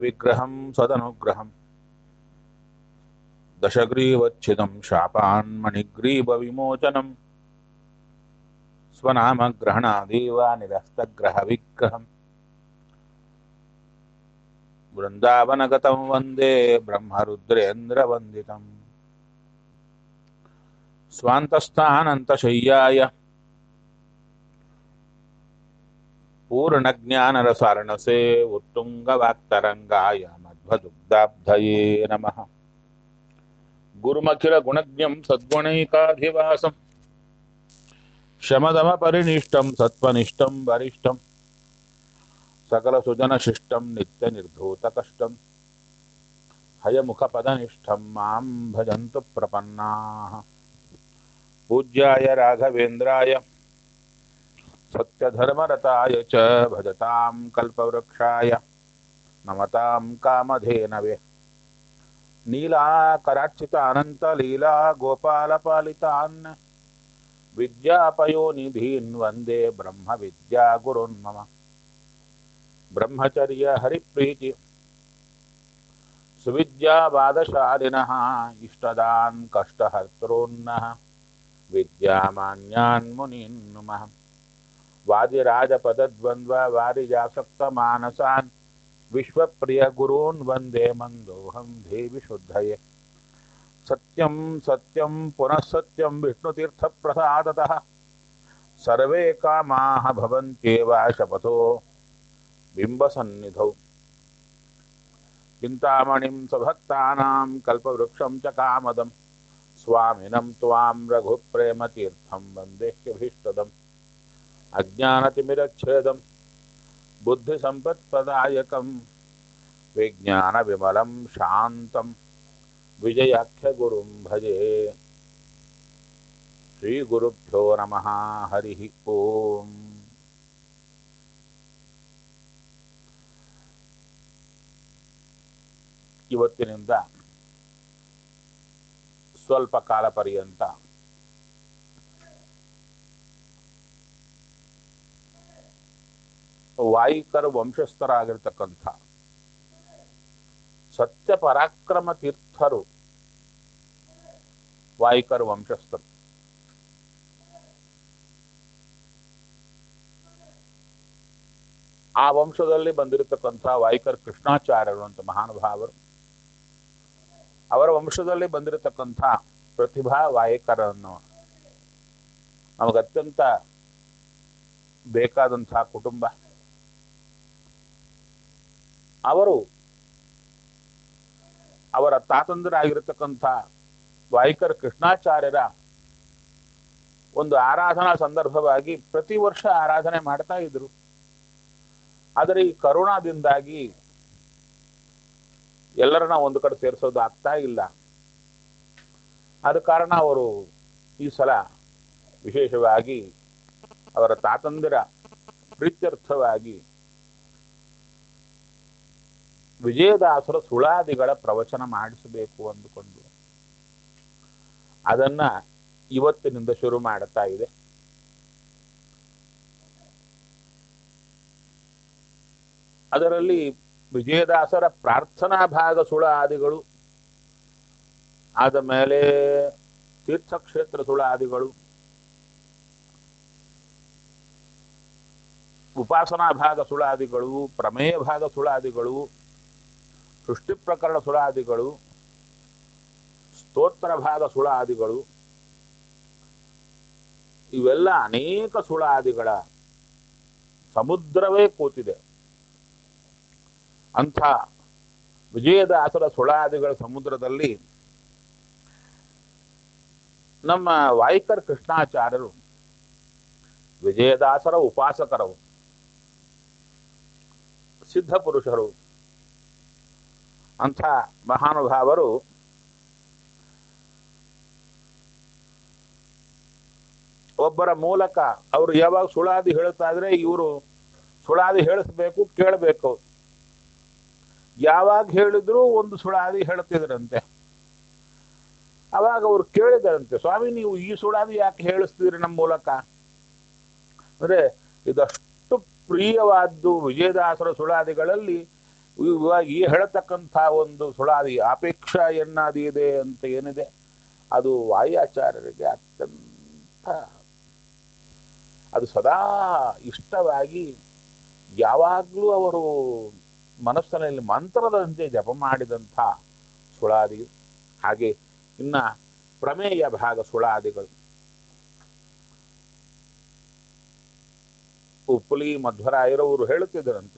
विग्रहं सदनुग्रहम् दशग्रीवच्छिदं शापान्मणिग्रीवविमोचनम् स्वनामग्रहणादेव निरस्तग्रहविग्रहम् वृन्दावनगतं वन्दे ब्रह्मरुद्रेन्द्रवन्दितम् स्वान्तस्थानन्तशय्याय पूर्णज्ञानरसारणसे उत्तुङ्गवाक्तरङ्गाय मध्वदुग्धाब्धये नमः गुरुमखिलगुणज्ञं सद्गुणैकाधिवासं शमदमपरिनिष्टं सत्त्वनिष्ठं वरिष्ठं सकलसुजनशिष्टं नित्यनिर्धूतकष्टं हयमुखपदनिष्ठं मां भजन्तु प्रपन्नाः पूज्याय राघवेन्द्राय सत्यधर्मरताय च भजतां कल्पवृक्षाय नमतां कामधेनवे नीलाकरार्चितानन्तलीला गोपालपालितान् विद्यापयोनिधीन् वन्दे ब्रह्मविद्यागुरुन् मम ब्रह्मचर्य हरिप्रीति सुविद्यावादशालिनः इष्टदान् कष्टहर्तॄन्नः विद्यामान्यान् मुनीन् नुमः वादिराजपदद्वन्द्ववारिजासक्तमानसान् विश्वप्रियगुरून् वन्दे मन्दोऽहं देवि शुद्धये सत्यं सत्यं पुनः सत्यं विष्णुतीर्थप्रसादतः सर्वे कामाः भवन्त्येव शपथो बिम्बसन्निधौ चिन्तामणिं स्वभक्तानां कल्पवृक्षं च कामदं स्वामिनं त्वां रघुप्रेमतीर्थं वन्देह्यभीष्टदम् अज्ञानतिमिरच्छेदं बुद्धिसम्पत्प्रदायकं विज्ञानविमलं शान्तं विजयाख्यगुरुं भजे श्रीगुरुभ्यो नमः हरिः ओम् ಇವತ್ತಿನಿಂದ ಸ್ವಲ್ಪ ಕಾಲ ಪರ್ಯಂತ ವಾಯಿಕರ ವಂಶಸ್ಥರಾಗಿರ್ತಕ್ಕಂಥ ಸತ್ಯ ಪರಾಕ್ರಮ ತೀರ್ಥರು ವಾಯಿಕರ ವಂಶಸ್ಥರು ಆ ವಂಶದಲ್ಲಿ ಬಂದಿರತಕ್ಕಂಥ ವಾಯಿಕರ್ ಕೃಷ್ಣಾಚಾರ್ಯರು ಅಂತ ಮಹಾನುಭಾವರು ಅವರ ವಂಶದಲ್ಲಿ ಬಂದಿರತಕ್ಕಂಥ ಪ್ರತಿಭಾ ವಾಯಿಕರನ್ನು ನಮಗತ್ಯಂತ ಬೇಕಾದಂತಹ ಕುಟುಂಬ ಅವರು ಅವರ ತಾತಂದರಾಗಿರತಕ್ಕಂಥ ವಾಯಿಕರ್ ಕೃಷ್ಣಾಚಾರ್ಯರ ಒಂದು ಆರಾಧನಾ ಸಂದರ್ಭವಾಗಿ ಪ್ರತಿ ವರ್ಷ ಆರಾಧನೆ ಮಾಡ್ತಾ ಇದ್ರು ಆದರೆ ಈ ಕರೋನಾದಿಂದಾಗಿ ಎಲ್ಲರನ್ನ ಒಂದು ಕಡೆ ಸೇರಿಸೋದು ಆಗ್ತಾ ಇಲ್ಲ ಆದ ಕಾರಣ ಅವರು ಈ ಸಲ ವಿಶೇಷವಾಗಿ ಅವರ ತಾತಂದಿರ ಪ್ರೀತ್ಯರ್ಥವಾಗಿ ವಿಜಯದಾಸರ ಸುಳಾದಿಗಳ ಪ್ರವಚನ ಮಾಡಿಸಬೇಕು ಅಂದುಕೊಂಡು ಅದನ್ನ ಇವತ್ತಿನಿಂದ ಶುರು ಮಾಡುತ್ತಾ ಇದೆ ಅದರಲ್ಲಿ ವಿಜಯದಾಸರ ಪ್ರಾರ್ಥನಾ ಭಾಗ ಸುಳಾದಿಗಳು ಆದ ಮೇಲೆ ತೀರ್ಥಕ್ಷೇತ್ರ ಸುಳಾದಿಗಳು ಉಪಾಸನಾ ಭಾಗ ಸುಳಾದಿಗಳು ಪ್ರಮೇಯ ಭಾಗ ಸುಳಾದಿಗಳು ಸೃಷ್ಟಿ ಪ್ರಕರಣ ಸುಳಾದಿಗಳು ಸ್ತೋತ್ರ ಭಾಗ ಸುಳಾದಿಗಳು ಇವೆಲ್ಲ ಅನೇಕ ಸುಳಾದಿಗಳ ಸಮುದ್ರವೇ ಕೂತಿದೆ ಅಂಥ ವಿಜಯದಾಸರ ಸುಳಾದಿಗಳ ಸಮುದ್ರದಲ್ಲಿ ನಮ್ಮ ವಾಯಿಕರ್ ಕೃಷ್ಣಾಚಾರ್ಯರು ವಿಜಯದಾಸರ ಉಪಾಸಕರವು ಸಿದ್ಧ ಪುರುಷರು ಅಂಥ ಮಹಾನುಭಾವರು ಒಬ್ಬರ ಮೂಲಕ ಅವರು ಯಾವಾಗ ಸುಳಾದಿ ಹೇಳುತ್ತಾ ಇದ್ರೆ ಇವರು ಸುಳಾದಿ ಹೇಳಿಸ್ಬೇಕು ಕೇಳಬೇಕು ಯಾವಾಗ ಹೇಳಿದ್ರು ಒಂದು ಸುಳಾದಿ ಹೇಳ್ತಿದ್ರಂತೆ ಅವಾಗ ಅವ್ರು ಕೇಳಿದರಂತೆ ಸ್ವಾಮಿ ನೀವು ಈ ಸುಳಾದಿ ಯಾಕೆ ಹೇಳಿಸ್ತೀರಿ ನಮ್ಮ ಮೂಲಕ ಅಂದ್ರೆ ಇದಷ್ಟು ಪ್ರಿಯವಾದ್ದು ವಿಜಯದಾಸರ ಸುಳಾದಿಗಳಲ್ಲಿ ಇವಾಗ ಈ ಹೇಳತಕ್ಕಂಥ ಒಂದು ಸುಳಾದಿ ಅಪೇಕ್ಷ ಎನ್ನಾದಿ ಇದೆ ಅಂತ ಏನಿದೆ ಅದು ವಾಯಾಚಾರ್ಯರಿಗೆ ಅತ್ಯಂತ ಅದು ಸದಾ ಇಷ್ಟವಾಗಿ ಯಾವಾಗಲೂ ಅವರು ಮನಸ್ಸಿನಲ್ಲಿ ಮಂತ್ರದಂತೆ ಜಪ ಮಾಡಿದಂಥ ಸುಳಾದಿ ಹಾಗೆ ಇನ್ನ ಪ್ರಮೇಯ ಭಾಗ ಸುಳಾದಿಗಳು ಉಪ್ಪುಲಿ ಮಧ್ವರಾಯರವರು ಹೇಳುತ್ತಿದ್ದರಂತೆ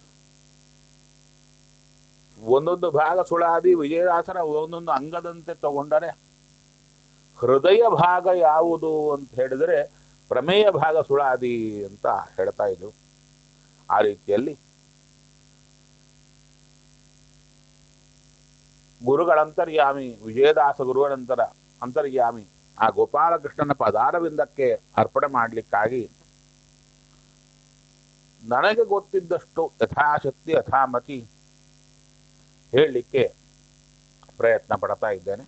ಒಂದೊಂದು ಭಾಗ ಸುಳಾದಿ ವಿಜಯದಾಸರ ಒಂದೊಂದು ಅಂಗದಂತೆ ತಗೊಂಡರೆ ಹೃದಯ ಭಾಗ ಯಾವುದು ಅಂತ ಹೇಳಿದರೆ ಪ್ರಮೇಯ ಭಾಗ ಸುಳಾದಿ ಅಂತ ಹೇಳ್ತಾ ಇದ್ರು ಆ ರೀತಿಯಲ್ಲಿ ಗುರುಗಳಂತರ್ಯಾಮಿ ವಿಜಯದಾಸ ಗುರುಗಳಂತರ ಅಂತರ್ಯಾಮಿ ಆ ಗೋಪಾಲಕೃಷ್ಣನ ಪದಾರವಿಂದಕ್ಕೆ ಅರ್ಪಣೆ ಮಾಡಲಿಕ್ಕಾಗಿ ನನಗೆ ಗೊತ್ತಿದ್ದಷ್ಟು ಯಥಾಶಕ್ತಿ ಯಥಾಮತಿ ಹೇಳಲಿಕ್ಕೆ ಪ್ರಯತ್ನ ಪಡ್ತಾ ಇದ್ದೇನೆ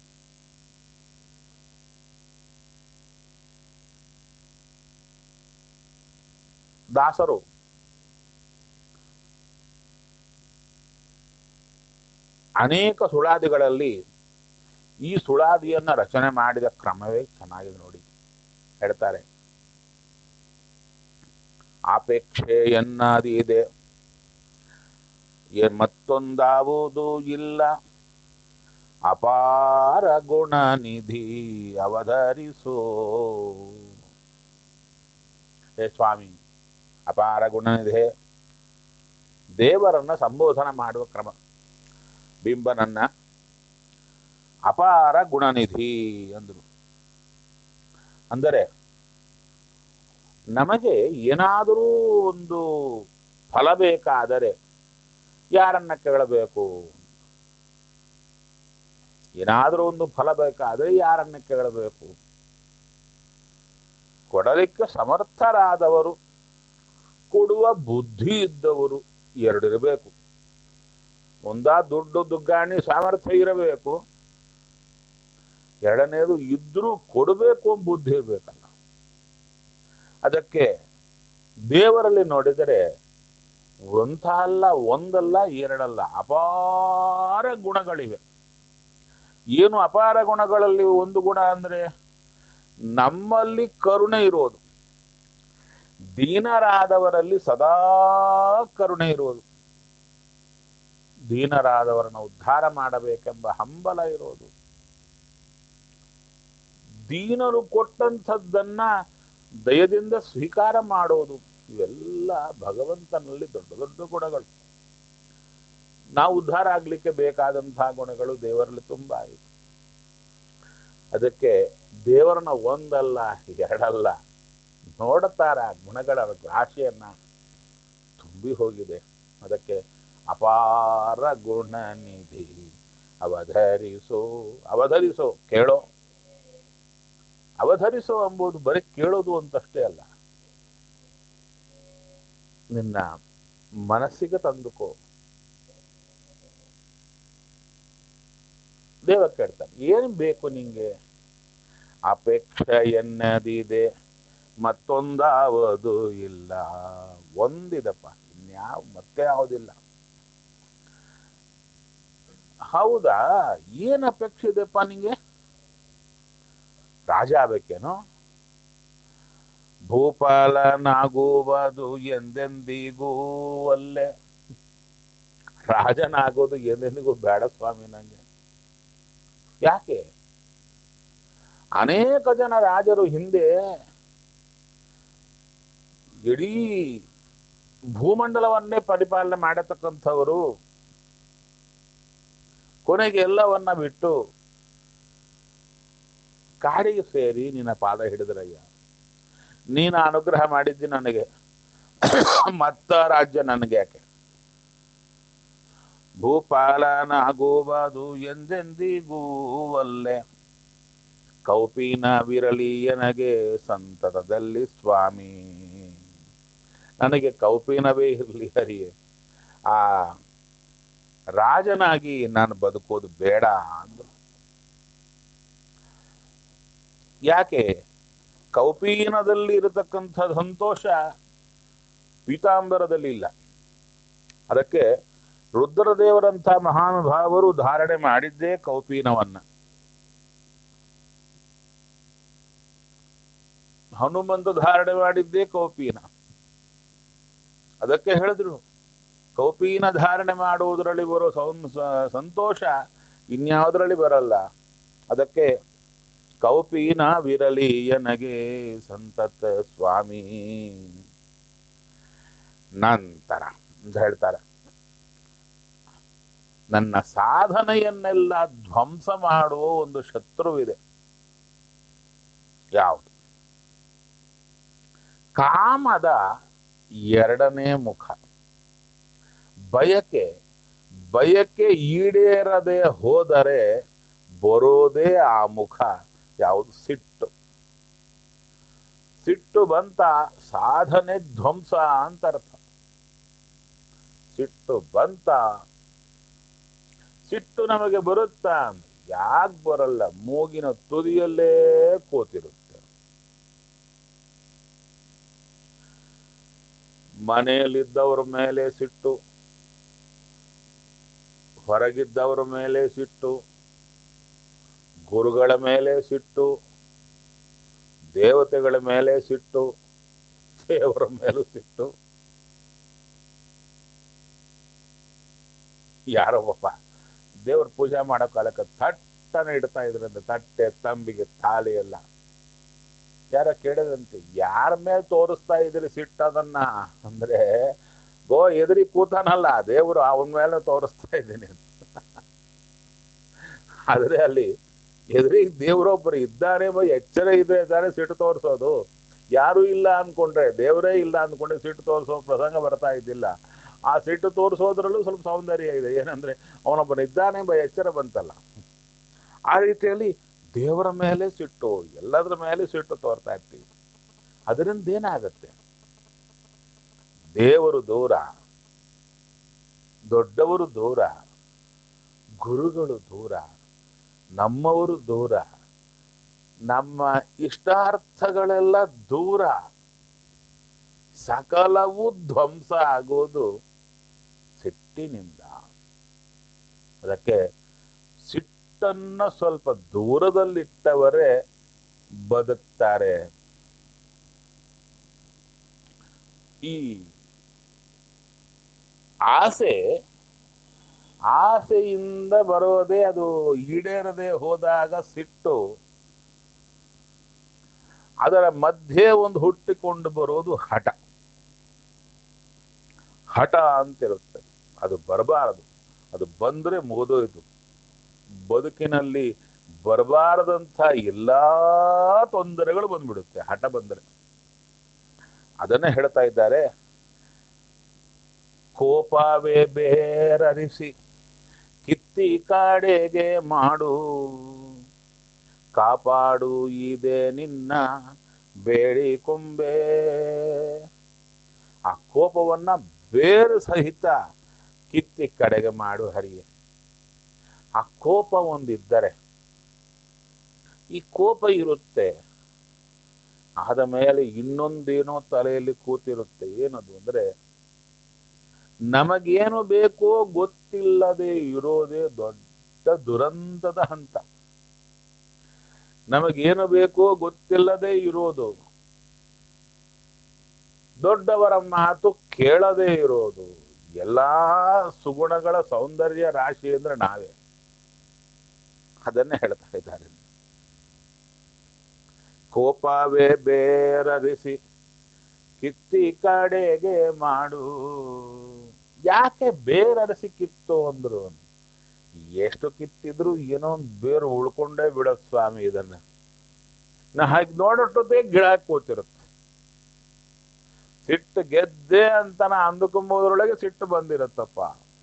ದಾಸರು ಅನೇಕ ಸುಳಾದಿಗಳಲ್ಲಿ ಈ ಸುಳಾದಿಯನ್ನ ರಚನೆ ಮಾಡಿದ ಕ್ರಮವೇ ಚೆನ್ನಾಗಿದೆ ನೋಡಿ ಹೇಳ್ತಾರೆ ಆಪೇಕ್ಷೆ ಎನ್ನಾದಿ ಇದೆ ಏ- ಮತ್ತೊಂದಾವುದು ಇಲ್ಲ ಅಪಾರ ಗುಣ ನಿಧಿ ಅವಧರಿಸೋ ಹೇ ಸ್ವಾಮಿ ಅಪಾರ ಗುಣನಿಧೆ ದೇವರನ್ನ ಸಂಬೋಧನ ಮಾಡುವ ಕ್ರಮ ಬಿಂಬನನ್ನ ಅಪಾರ ಗುಣನಿಧಿ ಅಂದರು ಅಂದರೆ ನಮಗೆ ಏನಾದರೂ ಒಂದು ಫಲ ಬೇಕಾದರೆ ಯಾರನ್ನ ಕೇಳಬೇಕು ಏನಾದರೂ ಒಂದು ಫಲ ಬೇಕಾದರೆ ಯಾರನ್ನ ಕೇಳಬೇಕು ಕೊಡಲಿಕ್ಕೆ ಸಮರ್ಥರಾದವರು ಕೊಡುವ ಬುದ್ಧಿ ಇದ್ದವರು ಎರಡಿರಬೇಕು ಒಂದಾ ದುಡ್ಡು ದುಗ್ಗಾಣಿ ಸಾಮರ್ಥ್ಯ ಇರಬೇಕು ಎರಡನೇದು ಇದ್ರೂ ಕೊಡಬೇಕು ಎಂಬ ಬುದ್ಧಿ ಇರಬೇಕಲ್ಲ ಅದಕ್ಕೆ ದೇವರಲ್ಲಿ ನೋಡಿದರೆ ಒಂಥ ಅಲ್ಲ ಒಂದಲ್ಲ ಎರಡಲ್ಲ ಅಪಾರ ಗುಣಗಳಿವೆ ಏನು ಅಪಾರ ಗುಣಗಳಲ್ಲಿ ಒಂದು ಗುಣ ಅಂದ್ರೆ ನಮ್ಮಲ್ಲಿ ಕರುಣೆ ಇರೋದು ದೀನರಾದವರಲ್ಲಿ ಸದಾ ಕರುಣೆ ಇರೋದು ದೀನರಾದವರನ್ನು ಉದ್ಧಾರ ಮಾಡಬೇಕೆಂಬ ಹಂಬಲ ಇರೋದು ದೀನರು ಕೊಟ್ಟಂಥದ್ದನ್ನ ದಯದಿಂದ ಸ್ವೀಕಾರ ಮಾಡೋದು ಇವೆಲ್ಲ ಭಗವಂತನಲ್ಲಿ ದೊಡ್ಡ ದೊಡ್ಡ ಗುಣಗಳು ನಾವು ಉದ್ಧಾರ ಆಗ್ಲಿಕ್ಕೆ ಬೇಕಾದಂತಹ ಗುಣಗಳು ದೇವರಲ್ಲಿ ತುಂಬಾ ಇದೆ ಅದಕ್ಕೆ ದೇವರನ್ನ ಒಂದಲ್ಲ ಎರಡಲ್ಲ ನೋಡುತ್ತಾರ ಗುಣಗಳ ರಾಶಿಯನ್ನ ತುಂಬಿ ಹೋಗಿದೆ ಅದಕ್ಕೆ ಅಪಾರ ಗುಣ ನಿಧಿ ಅವಧರಿಸೋ ಅವಧರಿಸೋ ಕೇಳೋ ಅವಧರಿಸೋ ಎಂಬುದು ಬರೀ ಕೇಳೋದು ಅಂತಷ್ಟೇ ಅಲ್ಲ ನಿನ್ನ ಮನಸ್ಸಿಗೆ ತಂದುಕೋ ದೇವ ಕೇಳ್ತಾನೆ ಏನು ಬೇಕು ನಿಂಗೆ ಅಪೇಕ್ಷೆ ಎನ್ನದಿದೆ ಮತ್ತೊಂದಾವುದು ಇಲ್ಲ ಒಂದಿದಪ್ಪ ಇನ್ಯಾವ ಮತ್ತೆ ಯಾವುದಿಲ್ಲ ಹೌದಾ ಏನ್ ಅಪೇಕ್ಷೆ ಇದೆಪ್ಪ ನಿಂಗೆ ರಾಜ ಆಗ್ಬೇಕೇನೋ ಭೂಪಾಲನಾಗುವುದು ಎಂದೆಂದಿಗೂ ಅಲ್ಲೇ ರಾಜನಾಗೋದು ಎಂದೆಂದಿಗೂ ಬೇಡ ಸ್ವಾಮಿ ನಂಗೆ ಯಾಕೆ ಅನೇಕ ಜನ ರಾಜರು ಹಿಂದೆ ಇಡೀ ಭೂಮಂಡಲವನ್ನೇ ಪರಿಪಾಲನೆ ಮಾಡತಕ್ಕಂಥವರು ಕೊನೆಗೆ ಎಲ್ಲವನ್ನ ಬಿಟ್ಟು ಕಾಡಿಗೆ ಸೇರಿ ನಿನ್ನ ಪಾದ ಹಿಡಿದ್ರಯ್ಯ ನೀನು ಅನುಗ್ರಹ ಮಾಡಿದ್ದಿ ನನಗೆ ಮತ್ತ ರಾಜ್ಯ ನನಗೆ ಯಾಕೆ ಭೂಪಾಲನಾಗುವುದು ಎಂದೆಂದಿಗೂ ಅಲ್ಲೇ ಕೌಪೀನವಿರಲಿ ನನಗೆ ಸಂತತದಲ್ಲಿ ಸ್ವಾಮಿ ನನಗೆ ಕೌಪೀನವೇ ಇರಲಿ ಹರಿಯೇ ಆ ರಾಜನಾಗಿ ನಾನು ಬದುಕೋದು ಬೇಡ ಅಂದ್ರು ಯಾಕೆ ಕೌಪೀನದಲ್ಲಿ ಇರತಕ್ಕಂಥ ಸಂತೋಷ ಪೀತಾಂಬರದಲ್ಲಿ ಇಲ್ಲ ಅದಕ್ಕೆ ರುದ್ರದೇವರಂಥ ಮಹಾನುಭಾವರು ಧಾರಣೆ ಮಾಡಿದ್ದೇ ಕೌಪೀನವನ್ನ ಹನುಮಂತ ಧಾರಣೆ ಮಾಡಿದ್ದೇ ಕೌಪೀನ ಅದಕ್ಕೆ ಹೇಳಿದ್ರು ಕೌಪೀನ ಧಾರಣೆ ಮಾಡುವುದರಲ್ಲಿ ಬರೋ ಸೌನ್ ಸ- ಸಂತೋಷ ಇನ್ಯಾವುದರಲ್ಲಿ ಬರಲ್ಲ ಅದಕ್ಕೆ ಕೌಪೀನ ವಿರಲಿ ಎನಗೆ ಸಂತತ ಸ್ವಾಮಿ ನಂತರ ಅಂತ ಹೇಳ್ತಾರೆ ನನ್ನ ಸಾಧನೆಯನ್ನೆಲ್ಲ ಧ್ವಂಸ ಮಾಡುವ ಒಂದು ಶತ್ರುವಿದೆ ಯಾವುದು ಕಾಮದ ಎರಡನೇ ಮುಖ ಬಯಕೆ ಬಯಕೆ ಈಡೇರದೆ ಹೋದರೆ ಬರೋದೇ ಆ ಮುಖ ಯಾವುದು ಸಿಟ್ಟು ಸಿಟ್ಟು ಬಂತ ಸಾಧನೆ ಧ್ವಂಸ ಅಂತ ಅರ್ಥ ಸಿಟ್ಟು ಬಂತ ಸಿಟ್ಟು ನಮಗೆ ಬರುತ್ತಾ ಯಾಕೆ ಬರಲ್ಲ ಮೂಗಿನ ತುದಿಯಲ್ಲೇ ಕೂತಿರುತ್ತೆ ಮನೆಯಲ್ಲಿದ್ದವ್ರ ಮೇಲೆ ಸಿಟ್ಟು ಹೊರಗಿದ್ದವರ ಮೇಲೆ ಸಿಟ್ಟು ಗುರುಗಳ ಮೇಲೆ ಸಿಟ್ಟು ದೇವತೆಗಳ ಮೇಲೆ ಸಿಟ್ಟು ದೇವರ ಮೇಲೂ ಸಿಟ್ಟು ಯಾರೋ ಪಾಪ ದೇವ್ರ ಪೂಜೆ ಮಾಡೋ ಕಾಲಕ್ಕೆ ತಟ್ಟನೆ ಇಡ್ತಾ ಇದ್ರಂತೆ ತಟ್ಟೆ ತಂಬಿಗೆ ತಾಲಿ ಎಲ್ಲ ಯಾರ ಕೇಳಿದಂತೆ ಯಾರ ಮೇಲೆ ತೋರಿಸ್ತಾ ಇದ್ರಿ ಸಿಟ್ಟದನ್ನ ಅಂದ್ರೆ ಗೋ ಎದುರಿ ಕೂತಾನಲ್ಲ ದೇವರು ಅವನ ಮೇಲೆ ತೋರಿಸ್ತಾ ಇದ್ದೀನಿ ಅಂತ ಆದ್ರೆ ಅಲ್ಲಿ ಎದುರಿಗೆ ದೇವರೊಬ್ಬರು ಇದ್ದಾರೆ ಬೈ ಎಚ್ಚರ ಇದೆ ಇದ್ದಾರೆ ಸಿಟ್ಟು ತೋರಿಸೋದು ಯಾರು ಇಲ್ಲ ಅನ್ಕೊಂಡ್ರೆ ದೇವರೇ ಇಲ್ಲ ಅನ್ಕೊಂಡ್ರೆ ಸಿಟ್ಟು ತೋರಿಸೋ ಪ್ರಸಂಗ ಬರ್ತಾ ಇದ್ದಿಲ್ಲ ಆ ಸಿಟ್ಟು ತೋರಿಸೋದ್ರಲ್ಲೂ ಸ್ವಲ್ಪ ಸೌಂದರ್ಯ ಇದೆ ಏನಂದ್ರೆ ಅವನೊಬ್ಬನಿದ್ದಾನೆ ಬೈ ಎಚ್ಚರ ಬಂತಲ್ಲ ಆ ರೀತಿಯಲ್ಲಿ ದೇವರ ಮೇಲೆ ಸಿಟ್ಟು ಎಲ್ಲದರ ಮೇಲೆ ಸಿಟ್ಟು ತೋರ್ತಾ ಇರ್ತೀವಿ ಅದರಿಂದ ಏನಾಗತ್ತೆ ದೇವರು ದೂರ ದೊಡ್ಡವರು ದೂರ ಗುರುಗಳು ದೂರ ನಮ್ಮವರು ದೂರ ನಮ್ಮ ಇಷ್ಟಾರ್ಥಗಳೆಲ್ಲ ದೂರ ಸಕಲವೂ ಧ್ವಂಸ ಆಗೋದು ಸಿಟ್ಟಿನಿಂದ ಅದಕ್ಕೆ ಸಿಟ್ಟನ್ನ ಸ್ವಲ್ಪ ದೂರದಲ್ಲಿಟ್ಟವರೇ ಬದುಕ್ತಾರೆ ಈ ಆಸೆ ಆಸೆಯಿಂದ ಬರೋದೇ ಅದು ಈಡೇರದೆ ಹೋದಾಗ ಸಿಟ್ಟು ಅದರ ಮಧ್ಯೆ ಒಂದು ಹುಟ್ಟಿಕೊಂಡು ಬರೋದು ಹಠ ಹಠ ಅಂತಿರುತ್ತೆ ಅದು ಬರಬಾರದು ಅದು ಬಂದ್ರೆ ಮುಗಿದೋಯ್ತು ಬದುಕಿನಲ್ಲಿ ಬರಬಾರದಂಥ ಎಲ್ಲಾ ತೊಂದರೆಗಳು ಬಂದ್ಬಿಡುತ್ತೆ ಹಠ ಬಂದರೆ ಅದನ್ನೇ ಹೇಳ್ತಾ ಇದ್ದಾರೆ ಕೋಪವೇ ಬೇರರಿಸಿ ಕಿತ್ತಿ ಕಾಡೆಗೆ ಮಾಡು ಕಾಪಾಡು ಇದೆ ನಿನ್ನ ಬೇಡಿಕೊಂಬೆ ಆ ಕೋಪವನ್ನ ಬೇರು ಸಹಿತ ಕಿತ್ತಿ ಕಡೆಗೆ ಮಾಡು ಹರಿಯೇ ಆ ಕೋಪ ಒಂದಿದ್ದರೆ ಈ ಕೋಪ ಇರುತ್ತೆ ಆದ ಮೇಲೆ ಇನ್ನೊಂದೇನೋ ತಲೆಯಲ್ಲಿ ಕೂತಿರುತ್ತೆ ಏನದು ಅಂದ್ರೆ ನಮಗೇನು ಬೇಕೋ ಗೊತ್ತಿಲ್ಲದೆ ಇರೋದೇ ದೊಡ್ಡ ದುರಂತದ ಹಂತ ನಮಗೇನು ಬೇಕೋ ಗೊತ್ತಿಲ್ಲದೆ ಇರೋದು ದೊಡ್ಡವರ ಮಾತು ಕೇಳದೇ ಇರೋದು ಎಲ್ಲಾ ಸುಗುಣಗಳ ಸೌಂದರ್ಯ ರಾಶಿ ಅಂದ್ರೆ ನಾವೇ ಅದನ್ನೇ ಹೇಳ್ತಾ ಇದ್ದಾರೆ ಕೋಪವೇ ಬೇರರಿಸಿ ಕಿತ್ತಿ ಕಡೆಗೆ ಮಾಡು ಯಾಕೆ ಬೇರರಿಸಿ ಕಿತ್ತು ಅಂದ್ರು ಎಷ್ಟು ಕಿತ್ತಿದ್ರು ಏನೋ ಒಂದು ಬೇರು ಉಳ್ಕೊಂಡೇ ಬಿಡೋದು ಸ್ವಾಮಿ ಇದನ್ನ ನಾ ಹಾಗೆ ನೋಡೋಟದೇ ಗಿಡ ಕೂತಿರುತ್ತೆ ಸಿಟ್ಟು ಗೆದ್ದೆ ಅಂತ ನಾ ಅಂದುಕೊಂಬೋದ್ರೊಳಗೆ ಸಿಟ್ಟು ಬಂದಿರತ್ತಪ್ಪ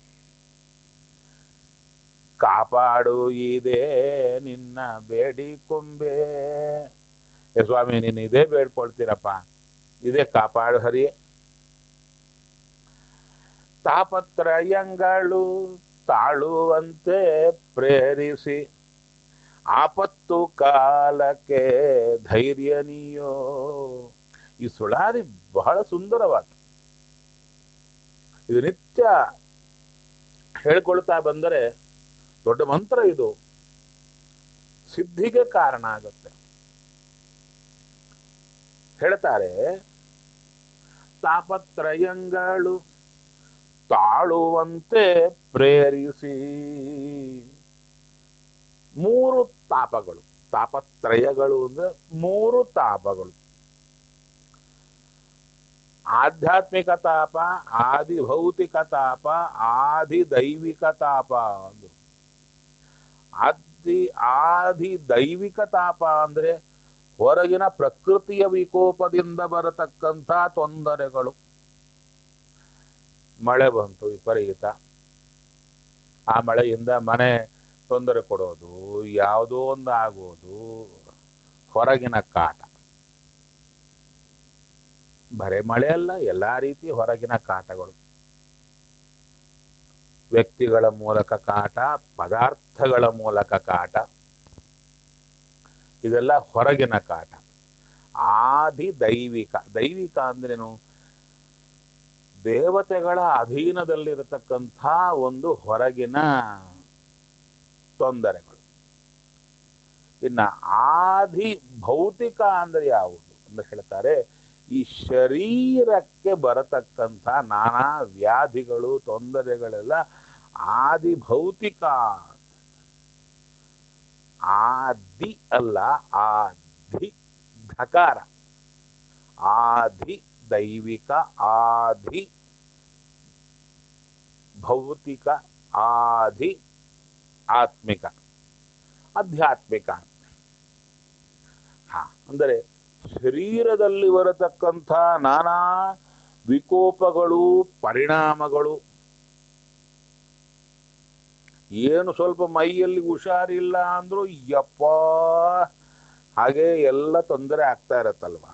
ಕಾಪಾಡು ಇದೆ ನಿನ್ನ ಬೇಡಿಕೊಂಬೆ ಏ ಸ್ವಾಮಿ ನೀನು ಇದೇ ಬೇಡ್ಕೊಳ್ತೀರಪ್ಪ ಇದೇ ಕಾಪಾಡು ಹರಿ ತಾಪತ್ರಯಂಗಳು ತಾಳುವಂತೆ ಪ್ರೇರಿಸಿ ಆಪತ್ತು ಕಾಲಕ್ಕೆ ಧೈರ್ಯ ನೀಯೋ ಈ ಸುಳಾದಿ ಬಹಳ ಸುಂದರವಾದ ಇದು ನಿತ್ಯ ಹೇಳ್ಕೊಳ್ತಾ ಬಂದರೆ ದೊಡ್ಡ ಮಂತ್ರ ಇದು ಸಿದ್ಧಿಗೆ ಕಾರಣ ಆಗುತ್ತೆ ಹೇಳ್ತಾರೆ ತಾಪತ್ರಯಂಗಳು ತಾಳುವಂತೆ ಪ್ರೇರಿಸಿ ಮೂರು ತಾಪಗಳು ತಾಪತ್ರಯಗಳು ಅಂದ್ರೆ ಮೂರು ತಾಪಗಳು ಆಧ್ಯಾತ್ಮಿಕ ತಾಪ ಆದಿ ಭೌತಿಕ ತಾಪ ಆದಿ ದೈವಿಕ ತಾಪ ಅಂದ್ರು ಆದಿ ಆದಿ ದೈವಿಕ ತಾಪ ಅಂದ್ರೆ ಹೊರಗಿನ ಪ್ರಕೃತಿಯ ವಿಕೋಪದಿಂದ ಬರತಕ್ಕಂಥ ತೊಂದರೆಗಳು ಮಳೆ ಬಂತು ವಿಪರೀತ ಆ ಮಳೆಯಿಂದ ಮನೆ ತೊಂದರೆ ಕೊಡೋದು ಯಾವುದೋ ಒಂದು ಆಗೋದು ಹೊರಗಿನ ಕಾಟ ಬರೇ ಮಳೆ ಅಲ್ಲ ಎಲ್ಲಾ ರೀತಿ ಹೊರಗಿನ ಕಾಟಗಳು ವ್ಯಕ್ತಿಗಳ ಮೂಲಕ ಕಾಟ ಪದಾರ್ಥಗಳ ಮೂಲಕ ಕಾಟ ಇದೆಲ್ಲ ಹೊರಗಿನ ಕಾಟ ಆದಿ ದೈವಿಕ ದೈವಿಕ ಅಂದ್ರೇನು ದೇವತೆಗಳ ಅಧೀನದಲ್ಲಿರತಕ್ಕಂಥ ಒಂದು ಹೊರಗಿನ ತೊಂದರೆಗಳು ಇನ್ನ ಆದಿ ಭೌತಿಕ ಅಂದ್ರೆ ಯಾವುದು ಅಂತ ಹೇಳ್ತಾರೆ ಈ ಶರೀರಕ್ಕೆ ಬರತಕ್ಕಂಥ ನಾನಾ ವ್ಯಾಧಿಗಳು ತೊಂದರೆಗಳೆಲ್ಲ ಆದಿ ಭೌತಿಕ ಆದಿ ಅಲ್ಲ ಆದಿ ಧಕಾರ ಆದಿ ದೈವಿಕ ಆದಿ ಭೌತಿಕ ಆದಿ ಆತ್ಮಿಕ ಆಧ್ಯಾತ್ಮಿಕ ಹಾ ಅಂದರೆ ಶರೀರದಲ್ಲಿ ಬರತಕ್ಕಂಥ ನಾನಾ ವಿಕೋಪಗಳು ಪರಿಣಾಮಗಳು ಏನು ಸ್ವಲ್ಪ ಮೈಯಲ್ಲಿ ಹುಷಾರಿಲ್ಲ ಅಂದ್ರೂ ಯಪ್ಪ ಹಾಗೆ ಎಲ್ಲ ತೊಂದರೆ ಆಗ್ತಾ ಇರತ್ತಲ್ವಾ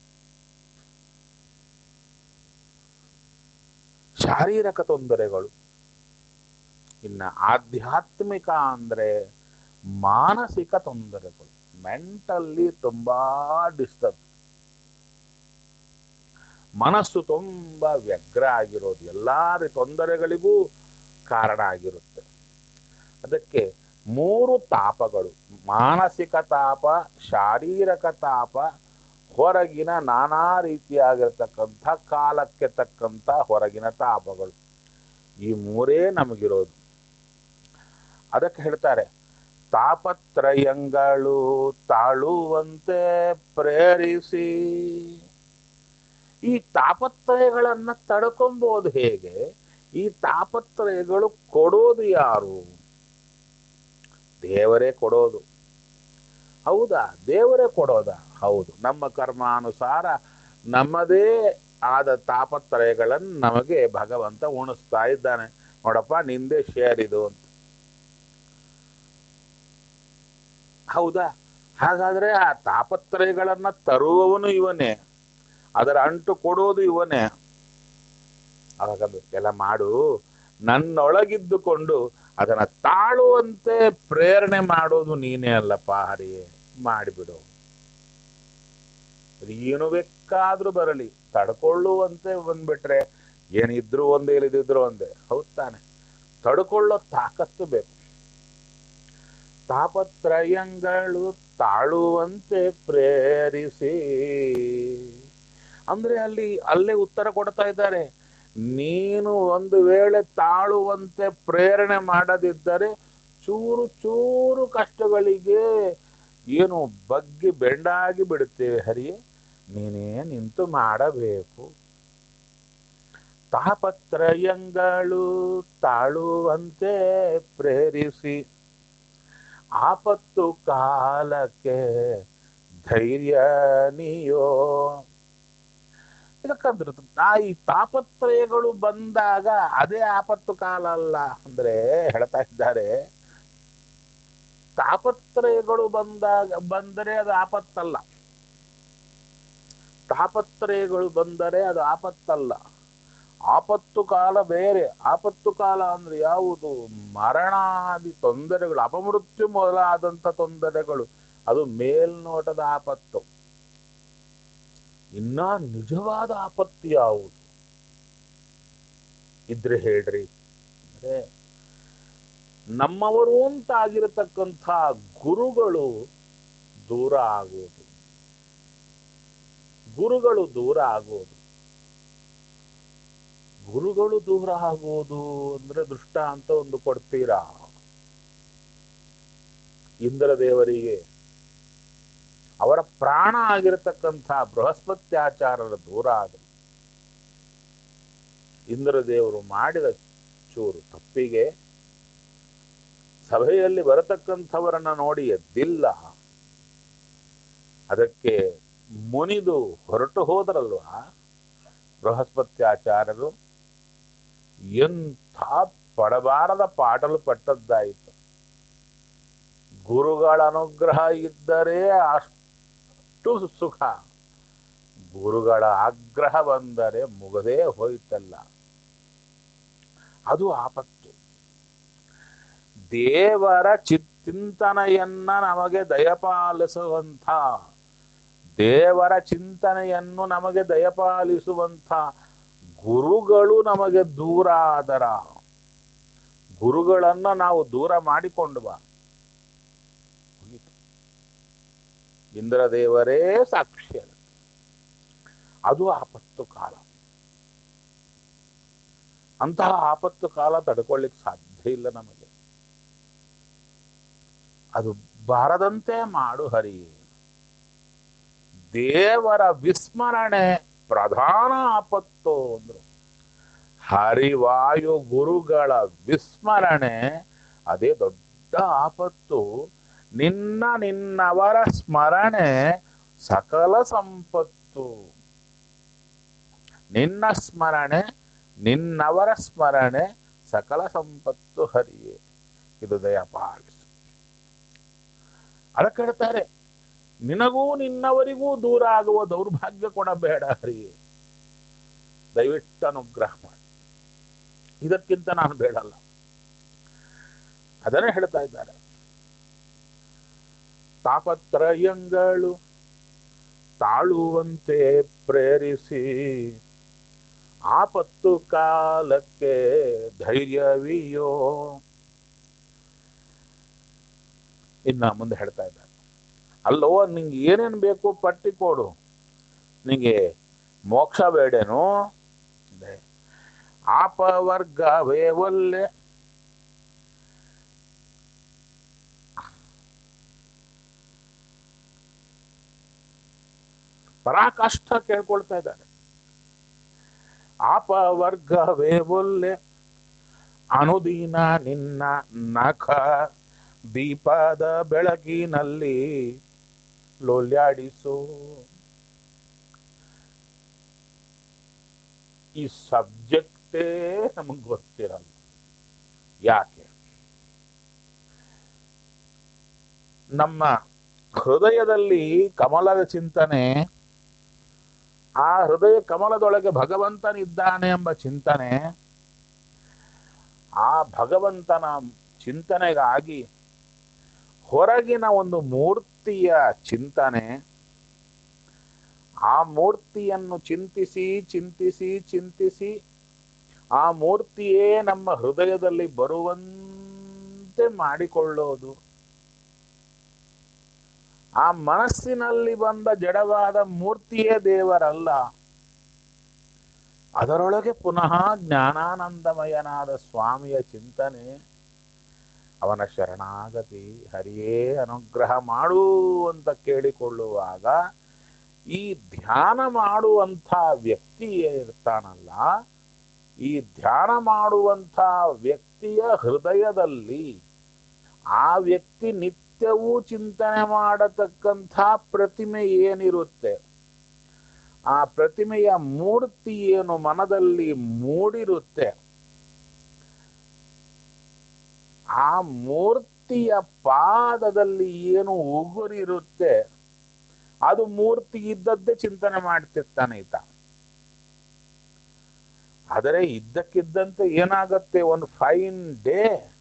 ಶಾರೀರಿಕ ತೊಂದರೆಗಳು ಇನ್ನ ಆಧ್ಯಾತ್ಮಿಕ ಅಂದ್ರೆ ಮಾನಸಿಕ ತೊಂದರೆಗಳು ಮೆಂಟಲ್ಲಿ ತುಂಬಾ ಡಿಸ್ಟರ್ಬ್ ಮನಸ್ಸು ತುಂಬಾ ವ್ಯಗ್ರ ಆಗಿರೋದು ಎಲ್ಲಾ ರೀ ತೊಂದರೆಗಳಿಗೂ ಕಾರಣ ಆಗಿರುತ್ತೆ ಅದಕ್ಕೆ ಮೂರು ತಾಪಗಳು ಮಾನಸಿಕ ತಾಪ ಶಾರೀರಿಕ ತಾಪ ಹೊರಗಿನ ನಾನಾ ರೀತಿಯಾಗಿರ್ತಕ್ಕಂಥ ಕಾಲಕ್ಕೆ ತಕ್ಕಂಥ ಹೊರಗಿನ ತಾಪಗಳು ಈ ಮೂರೇ ನಮಗಿರೋದು ಅದಕ್ಕೆ ಹೇಳ್ತಾರೆ ತಾಪತ್ರಯಂಗಳು ತಾಳುವಂತೆ ಪ್ರೇರಿಸಿ ಈ ತಾಪತ್ರಯಗಳನ್ನ ತಡ್ಕೊಂಬೋದು ಹೇಗೆ ಈ ತಾಪತ್ರಯಗಳು ಕೊಡೋದು ಯಾರು ದೇವರೇ ಕೊಡೋದು ಹೌದಾ ದೇವರೇ ಕೊಡೋದ ಹೌದು ನಮ್ಮ ಕರ್ಮಾನುಸಾರ ನಮ್ಮದೇ ಆದ ತಾಪತ್ರಯಗಳನ್ನು ನಮಗೆ ಭಗವಂತ ಉಣಿಸ್ತಾ ಇದ್ದಾನೆ ನೋಡಪ್ಪ ನಿಂದೆ ಶೇರ್ ಇದು ಅಂತ ಹೌದಾ ಹಾಗಾದ್ರೆ ಆ ತಾಪತ್ರಯಗಳನ್ನ ತರುವವನು ಇವನೇ ಅದರ ಅಂಟು ಕೊಡೋದು ಇವನೇ ಅವಾಗ ಎಲ್ಲ ಮಾಡು ನನ್ನೊಳಗಿದ್ದುಕೊಂಡು ಅದನ್ನ ತಾಳುವಂತೆ ಪ್ರೇರಣೆ ಮಾಡೋದು ನೀನೇ ಅಲ್ಲಪ್ಪ ಹರಿಯೇ ಮಾಡಿಬಿಡು ಏನು ಬೇಕಾದ್ರೂ ಬರಲಿ ತಡ್ಕೊಳ್ಳುವಂತೆ ಬಂದ್ಬಿಟ್ರೆ ಏನಿದ್ರು ಒಂದೇ ಇಲ್ಲದಿದ್ರು ಒಂದೇ ಹೌದ್ ತಾನೆ ತಡ್ಕೊಳ್ಳೋ ತಾಕತ್ತು ಬೇಕು ತಾಪತ್ರಯಂಗಳು ತಾಳುವಂತೆ ಪ್ರೇರಿಸಿ ಅಂದ್ರೆ ಅಲ್ಲಿ ಅಲ್ಲೇ ಉತ್ತರ ಕೊಡ್ತಾ ಇದ್ದಾರೆ ನೀನು ಒಂದು ವೇಳೆ ತಾಳುವಂತೆ ಪ್ರೇರಣೆ ಮಾಡದಿದ್ದರೆ ಚೂರು ಚೂರು ಕಷ್ಟಗಳಿಗೆ ಏನು ಬಗ್ಗಿ ಬೆಂಡಾಗಿ ಬಿಡುತ್ತೇವೆ ಹರಿಯೇ ನೀನೇ ನಿಂತು ಮಾಡಬೇಕು ತಾಪತ್ರಯಂಗಳು ತಾಳುವಂತೆ ಪ್ರೇರಿಸಿ ಆಪತ್ತು ಕಾಲಕ್ಕೆ ಧೈರ್ಯ ನೀಯೋ ಯಾಕಂದ್ರೆ ಆ ಈ ತಾಪತ್ರಯಗಳು ಬಂದಾಗ ಅದೇ ಆಪತ್ತು ಕಾಲ ಅಲ್ಲ ಅಂದ್ರೆ ಹೇಳ್ತಾ ಇದ್ದಾರೆ ತಾಪತ್ರಯಗಳು ಬಂದಾಗ ಬಂದರೆ ಅದು ಆಪತ್ತಲ್ಲ ತಾಪತ್ರಯಗಳು ಬಂದರೆ ಅದು ಆಪತ್ತಲ್ಲ ಆಪತ್ತು ಕಾಲ ಬೇರೆ ಆಪತ್ತು ಕಾಲ ಅಂದ್ರೆ ಯಾವುದು ಮರಣಾದಿ ತೊಂದರೆಗಳು ಅಪಮೃತ್ಯು ಮೊದಲಾದಂತ ತೊಂದರೆಗಳು ಅದು ಮೇಲ್ನೋಟದ ಆಪತ್ತು ಇನ್ನ ನಿಜವಾದ ಆಪತ್ತು ಯಾವುದು ಇದ್ರೆ ಹೇಳ್ರಿ ಅಂದ್ರೆ ನಮ್ಮವರು ಅಂತ ಆಗಿರತಕ್ಕಂಥ ಗುರುಗಳು ದೂರ ಆಗುವುದು ಗುರುಗಳು ದೂರ ಆಗುವುದು ಗುರುಗಳು ದೂರ ಆಗುವುದು ಅಂದ್ರೆ ದೃಷ್ಟ ಅಂತ ಒಂದು ಕೊಡ್ತೀರಾ ಇಂದ್ರ ದೇವರಿಗೆ ಅವರ ಪ್ರಾಣ ಆಗಿರತಕ್ಕಂಥ ಬೃಹಸ್ಪತ್ಯಾಚಾರರ ದೂರ ಆದರು ಇಂದ್ರ ದೇವರು ಮಾಡಿದ ಚೂರು ತಪ್ಪಿಗೆ ಸಭೆಯಲ್ಲಿ ಬರತಕ್ಕಂಥವರನ್ನ ನೋಡಿ ಎದ್ದಿಲ್ಲ ಅದಕ್ಕೆ ಮುನಿದು ಹೊರಟು ಹೋದರಲ್ವಾ ಬೃಹಸ್ಪತ್ಯಾಚಾರ್ಯರು ಎಂಥ ಪಡಬಾರದ ಪಾಟಲು ಪಟ್ಟದ್ದಾಯಿತು ಗುರುಗಳ ಅನುಗ್ರಹ ಇದ್ದರೆ ಅಷ್ಟು ಸುಖ ಗುರುಗಳ ಆಗ್ರಹ ಬಂದರೆ ಮುಗದೇ ಹೋಯ್ತಲ್ಲ ಅದು ಆಪತ್ತು ದೇವರ ಚಿಂತನೆಯನ್ನ ನಮಗೆ ದಯಪಾಲಿಸುವಂಥ ದೇವರ ಚಿಂತನೆಯನ್ನು ನಮಗೆ ದಯಪಾಲಿಸುವಂಥ ಗುರುಗಳು ನಮಗೆ ದೂರ ಆದರ ಗುರುಗಳನ್ನ ನಾವು ದೂರ ಮಾಡಿಕೊಂಡ್ವ ಇಂದ್ರದೇವರೇ ಸಾಕ್ಷಿ ಅದು. ಅದು ಆಪತ್ತು ಕಾಲ ಅಂತಹ ಆಪತ್ತು ಕಾಲ ತಡ್ಕೊಳ್ಳಿಕ್ ಸಾಧ್ಯ ಇಲ್ಲ ನಮಗೆ ಅದು ಬಾರದಂತೆ ಮಾಡು ಹರಿ ದೇವರ ವಿಸ್ಮರಣೆ ಪ್ರಧಾನ ಆಪತ್ತು ಅಂದ್ರು ಹರಿವಾಯು ಗುರುಗಳ ವಿಸ್ಮರಣೆ ಅದೇ ದೊಡ್ಡ ಆಪತ್ತು ನಿನ್ನ ನಿನ್ನವರ ಸ್ಮರಣೆ ಸಕಲ ಸಂಪತ್ತು ನಿನ್ನ ಸ್ಮರಣೆ ನಿನ್ನವರ ಸ್ಮರಣೆ ಸಕಲ ಸಂಪತ್ತು ಹರಿಯೇ ಇದು ದಯಪಾಲಿಸು ಅದಕ್ಕೆ ಹೇಳ್ತಾರೆ ನಿನಗೂ ನಿನ್ನವರಿಗೂ ದೂರ ಆಗುವ ದೌರ್ಭಾಗ್ಯ ಕೊಡಬೇಡ ಹರಿಯೇ ದಯವಿಟ್ಟು ಅನುಗ್ರಹ ಮಾಡಿ ಇದಕ್ಕಿಂತ ನಾನು ಬೇಡಲ್ಲ ಅದನ್ನೇ ಹೇಳ್ತಾ ಇದ್ದಾರೆ ತಾಪತ್ರಯಂಗಳು ತಾಳುವಂತೆ ಪ್ರೇರಿಸಿ ಆಪತ್ತು ಕಾಲಕ್ಕೆ ಧೈರ್ಯವಿಯೋ ಇನ್ನ ಮುಂದೆ ಹೇಳ್ತಾ ಇದ್ದಾರೆ ಅಲ್ಲೋ ನಿಂಗೆ ಏನೇನ್ ಬೇಕು ಪಟ್ಟಿ ಕೊಡು ನಿಂಗೆ ಮೋಕ್ಷ ಬೇಡೇನು ಅಂದೆ. ಆಪವರ್ಗವೇ ಒಲ್ಲೆ ಪರಾಕಾಷ್ಠ ಕೇಳ್ಕೊಳ್ತಾ ಇದ್ದಾರೆ ಆಪವರ್ಗವೇ ಒಲ್ಲೆ ಅನುದೀನ ನಿನ್ನ ನಖ ದೀಪದ ಬೆಳಕಿನಲ್ಲಿ ಲೋಲ್ಯಾಡಿಸು ಈ ಸಬ್ಜೆಕ್ಟೇ ನಮಗೆ ಗೊತ್ತಿರಲ್ಲ ಯಾಕೆ ನಮ್ಮ ಹೃದಯದಲ್ಲಿ ಕಮಲದ ಚಿಂತನೆ ಆ ಹೃದಯ ಕಮಲದೊಳಗೆ ಭಗವಂತನಿದ್ದಾನೆ ಎಂಬ ಚಿಂತನೆ ಆ ಭಗವಂತನ ಚಿಂತನೆಗಾಗಿ ಹೊರಗಿನ ಒಂದು ಮೂರ್ತಿಯ ಚಿಂತನೆ ಆ ಮೂರ್ತಿಯನ್ನು ಚಿಂತಿಸಿ ಚಿಂತಿಸಿ ಚಿಂತಿಸಿ ಆ ಮೂರ್ತಿಯೇ ನಮ್ಮ ಹೃದಯದಲ್ಲಿ ಬರುವಂತೆ ಮಾಡಿಕೊಳ್ಳೋದು ಆ ಮನಸ್ಸಿನಲ್ಲಿ ಬಂದ ಜಡವಾದ ಮೂರ್ತಿಯೇ ದೇವರಲ್ಲ ಅದರೊಳಗೆ ಪುನಃ ಜ್ಞಾನಾನಂದಮಯನಾದ ಸ್ವಾಮಿಯ ಚಿಂತನೆ ಅವನ ಶರಣಾಗತಿ ಹರಿಯೇ ಅನುಗ್ರಹ ಮಾಡು ಅಂತ ಕೇಳಿಕೊಳ್ಳುವಾಗ ಈ ಧ್ಯಾನ ಮಾಡುವಂಥ ವ್ಯಕ್ತಿ ಇರ್ತಾನಲ್ಲ ಈ ಧ್ಯಾನ ಮಾಡುವಂಥ ವ್ಯಕ್ತಿಯ ಹೃದಯದಲ್ಲಿ ಆ ವ್ಯಕ್ತಿ ನಿತ್ಯವೂ ಚಿಂತನೆ ಮಾಡತಕ್ಕಂಥ ಪ್ರತಿಮೆ ಏನಿರುತ್ತೆ ಆ ಪ್ರತಿಮೆಯ ಮೂರ್ತಿ ಏನು ಮನದಲ್ಲಿ ಮೂಡಿರುತ್ತೆ ಆ ಮೂರ್ತಿಯ ಪಾದದಲ್ಲಿ ಏನು ಉಗುರಿರುತ್ತೆ ಅದು ಮೂರ್ತಿ ಇದ್ದದ್ದೇ ಚಿಂತನೆ ಮಾಡ್ತಿರ್ತಾನೆ ಈತ ಆದರೆ ಇದ್ದಕ್ಕಿದ್ದಂತೆ ಏನಾಗತ್ತೆ ಒಂದು ಫೈನ್ ಡೇ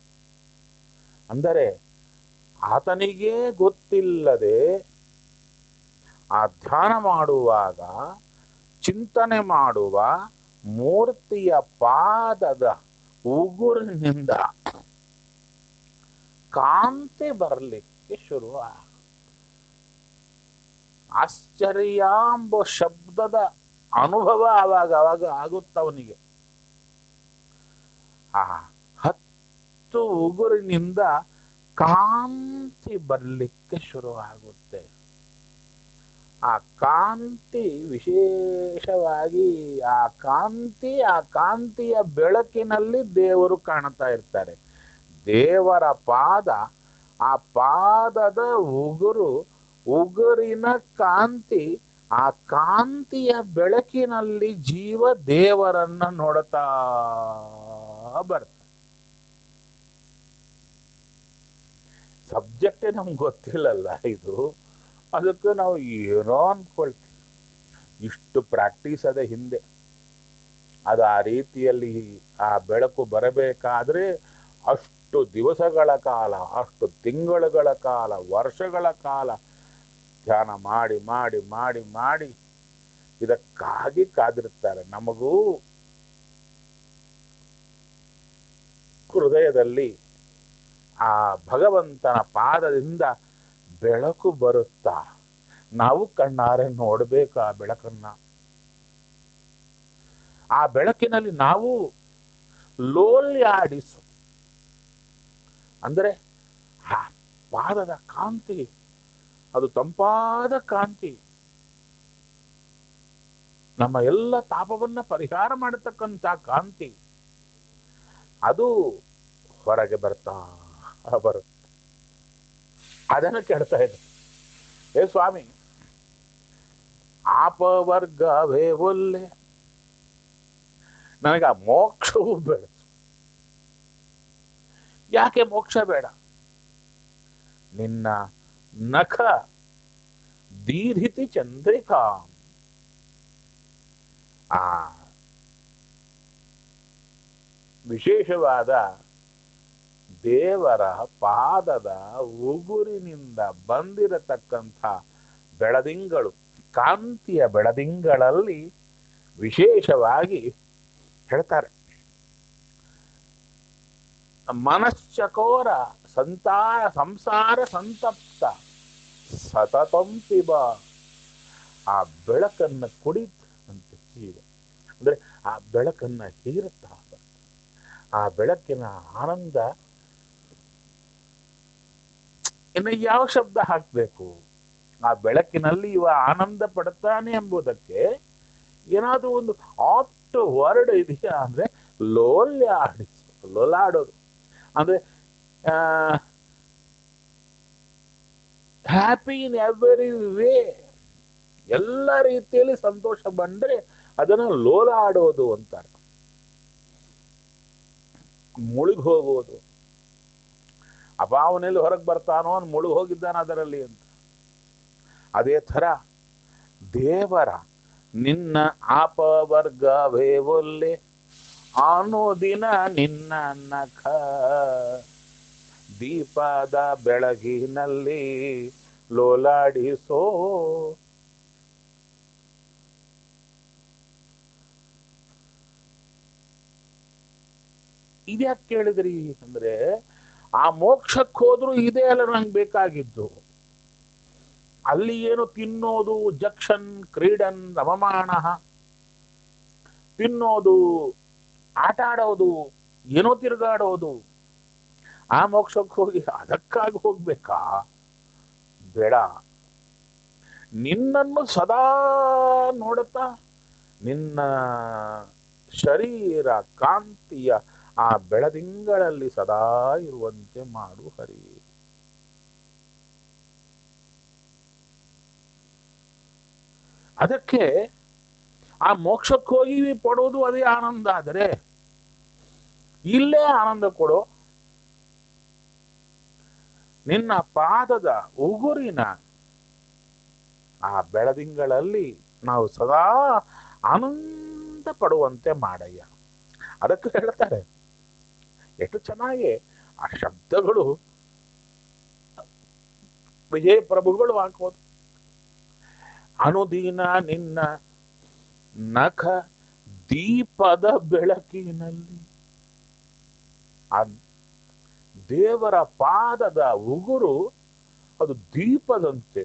ಅಂದರೆ ಆತನಿಗೇ ಗೊತ್ತಿಲ್ಲದೆ ಆ ಧ್ಯಾನ ಮಾಡುವಾಗ ಚಿಂತನೆ ಮಾಡುವ ಮೂರ್ತಿಯ ಪಾದದ ಉಗುರಿನಿಂದ ಕಾಂತಿ ಬರಲಿಕ್ಕೆ ಶುರು ಆ- ಆಶ್ಚರ್ಯ ಎಂಬ ಶಬ್ದದ ಅನುಭವ ಆವಾಗ ಆವಾಗ ಆಗುತ್ತೆ ಅವನಿಗೆ ಆ ಹತ್ತು ಉಗುರಿನಿಂದ ಕಾಂತಿ ಬರಲಿಕ್ಕೆ ಶುರು ಆಗುತ್ತೆ ಆ ಕಾಂತಿ ವಿಶೇಷವಾಗಿ ಆ ಕಾಂತಿ ಆ ಕಾಂತಿಯ ಬೆಳಕಿನಲ್ಲಿ ದೇವರು ಕಾಣ್ತಾ ಇರ್ತಾರೆ ದೇವರ ಪಾದ ಆ ಪಾದದ ಉಗುರು ಉಗುರಿನ ಕಾಂತಿ ಆ ಕಾಂತಿಯ ಬೆಳಕಿನಲ್ಲಿ ಜೀವ ದೇವರನ್ನ ನೋಡುತ್ತಾ ಬರ್ತಾರೆ ಸಬ್ಜೆಕ್ಟೇ ನಮ್ಗೆ ಗೊತ್ತಿಲ್ಲಲ್ಲ ಇದು ಅದಕ್ಕೆ ನಾವು ಏನೋ ಅನ್ಕೊಳ್ತೀವಿ ಇಷ್ಟು ಪ್ರಾಕ್ಟೀಸ್ ಅದೇ ಹಿಂದೆ ಅದು ಆ ರೀತಿಯಲ್ಲಿ ಆ ಬೆಳಕು ಬರಬೇಕಾದ್ರೆ ಅಷ್ಟು ದಿವಸಗಳ ಕಾಲ ಅಷ್ಟು ತಿಂಗಳುಗಳ ಕಾಲ ವರ್ಷಗಳ ಕಾಲ ಧ್ಯಾನ ಮಾಡಿ ಮಾಡಿ ಮಾಡಿ ಮಾಡಿ ಇದಕ್ಕಾಗಿ ಕಾದಿರ್ತಾರೆ ನಮಗೂ ಹೃದಯದಲ್ಲಿ ಆ ಭಗವಂತನ ಪಾದದಿಂದ ಬೆಳಕು ಬರುತ್ತಾ ನಾವು ಕಣ್ಣಾರೆ ನೋಡ್ಬೇಕು ಆ ಬೆಳಕನ್ನ ಆ ಬೆಳಕಿನಲ್ಲಿ ನಾವು ಲೋಲ್ಯಾಡಿಸು ಅಂದರೆ ಆ ಪಾದದ ಕಾಂತಿ ಅದು ತಂಪಾದ ಕಾಂತಿ ನಮ್ಮ ಎಲ್ಲ ತಾಪವನ್ನ ಪರಿಹಾರ ಮಾಡತಕ್ಕಂಥ ಕಾಂತಿ ಅದು ಹೊರಗೆ ಬರ್ತಾ ಬರುತ್ತೆ ಅದನ್ನು ಕೆಡ್ತಾ ಇದೆ ಏ ಸ್ವಾಮಿ ಆಪವರ್ಗವೇ ಒಲ್ಲೆ ನನಗೆ ಆ ಮೋಕ್ಷವೂ ಬೇಡ ಯಾಕೆ ಮೋಕ್ಷ ಬೇಡ ನಿನ್ನ ನಖ ದೀರ್ಹಿತಿ ಚಂದ್ರಿಕಾ ಆ ವಿಶೇಷವಾದ ದೇವರ ಪಾದದ ಉಗುರಿನಿಂದ ಬಂದಿರತಕ್ಕಂಥ ಬೆಳದಿಂಗಳು ಕಾಂತಿಯ ಬೆಳದಿಂಗಳಲ್ಲಿ ವಿಶೇಷವಾಗಿ ಹೇಳ್ತಾರೆ ಮನಶ್ಚಕೋರ ಸಂತಾರ ಸಂಸಾರ ಸಂತಪ್ತ ಸತತಂ ಪಿಬ ಆ ಬೆಳಕನ್ನ ಕುಡಿತ ಅಂತ ಜೀವ ಅಂದ್ರೆ ಆ ಬೆಳಕನ್ನ ಹೀರುತ್ತಾ ಬರ್ತದೆ. ಆ ಬೆಳಕಿನ ಆನಂದ ಇನ್ನು ಯಾವ ಶಬ್ದ ಹಾಕ್ಬೇಕು ಆ ಬೆಳಕಿನಲ್ಲಿ ಇವ ಆನಂದ ಪಡ್ತಾನೆ ಎಂಬುದಕ್ಕೆ ಏನಾದ್ರೂ ಒಂದು ಆಪ್ಟ್ ವರ್ಡ್ ಇದೆಯಾ ಅಂದ್ರೆ ಲೋಲ್ಯ ಆಡಿಸು ಲೋಲಾಡೋದು ಅಂದ್ರೆ ಹ್ಯಾಪಿ ಇನ್ ಎವರಿ ವೇ ಎಲ್ಲ ರೀತಿಯಲ್ಲಿ ಸಂತೋಷ ಬಂದ್ರೆ ಅದನ್ನ ಲೋಲಾಡೋದು ಅಂತಾರೆ ಮುಳುಗಿ ಹೋಗುವುದು ಅಪ್ಪ ಅವನೆಲ್ಲಿ ಹೊರಗೆ ಬರ್ತಾನೋ ಅವ್ನು ಮುಳುಗಿ ಹೋಗಿದ್ದಾನ ಅದರಲ್ಲಿ ಅಂತ ಅದೇ ಥರ ದೇವರ ನಿನ್ನ ಆಪವರ್ಗವೇ ಒಲ್ಲೆ ದಿನ ನಿನ್ನ ನಖ ದೀಪದ ಬೆಳಗಿನಲ್ಲಿ ಲೋಲಾಡಿಸೋ ಇದ್ಯಾಕೆ ಕೇಳಿದ್ರಿ ಅಂದ್ರೆ ಆ ಮೋಕ್ಷಕ್ಕೆ ಹೋದ್ರು ಇದೇ ಅಲ್ಲ ನಂಗೆ ಬೇಕಾಗಿದ್ದು ಅಲ್ಲಿ ಏನು ತಿನ್ನೋದು ಜಕ್ಷನ್ ಕ್ರೀಡನ್ ರಮಮಾಣ ತಿನ್ನೋದು ಆಟ ಆಡೋದು ಏನೋ ತಿರುಗಾಡೋದು ಆ ಮೋಕ್ಷಕ್ಕೆ ಹೋಗಿ ಅದಕ್ಕಾಗಿ ಹೋಗ್ಬೇಕಾ ಬೇಡ ನಿನ್ನನ್ನು ಸದಾ ನೋಡುತ್ತಾ ನಿನ್ನ ಶರೀರ ಕಾಂತಿಯ ಆ ಬೆಳದಿಂಗಳಲ್ಲಿ ಸದಾ ಇರುವಂತೆ ಮಾಡು ಹರಿ ಅದಕ್ಕೆ ಆ ಮೋಕ್ಷಕ್ಕೆ ಹೋಗಿ ಪಡೋದು ಅದೇ ಆನಂದ ಆದರೆ ಇಲ್ಲೇ ಆನಂದ ಕೊಡೋ ನಿನ್ನ ಪಾದದ ಉಗುರಿನ ಆ ಬೆಳದಿಂಗಳಲ್ಲಿ ನಾವು ಸದಾ ಆನಂದ ಪಡುವಂತೆ ಮಾಡಯ್ಯ ಅದಕ್ಕೆ ಹೇಳ್ತಾರೆ ಎಷ್ಟು ಚೆನ್ನಾಗಿ ಆ ಶಬ್ದಗಳು ವಿಜಯ ಪ್ರಭುಗಳು ಹಾಕೋದು ಅನುದೀನ ನಿನ್ನ ನಖ ದೀಪದ ಬೆಳಕಿನಲ್ಲಿ ಆ ದೇವರ ಪಾದದ ಉಗುರು ಅದು ದೀಪದಂತೆ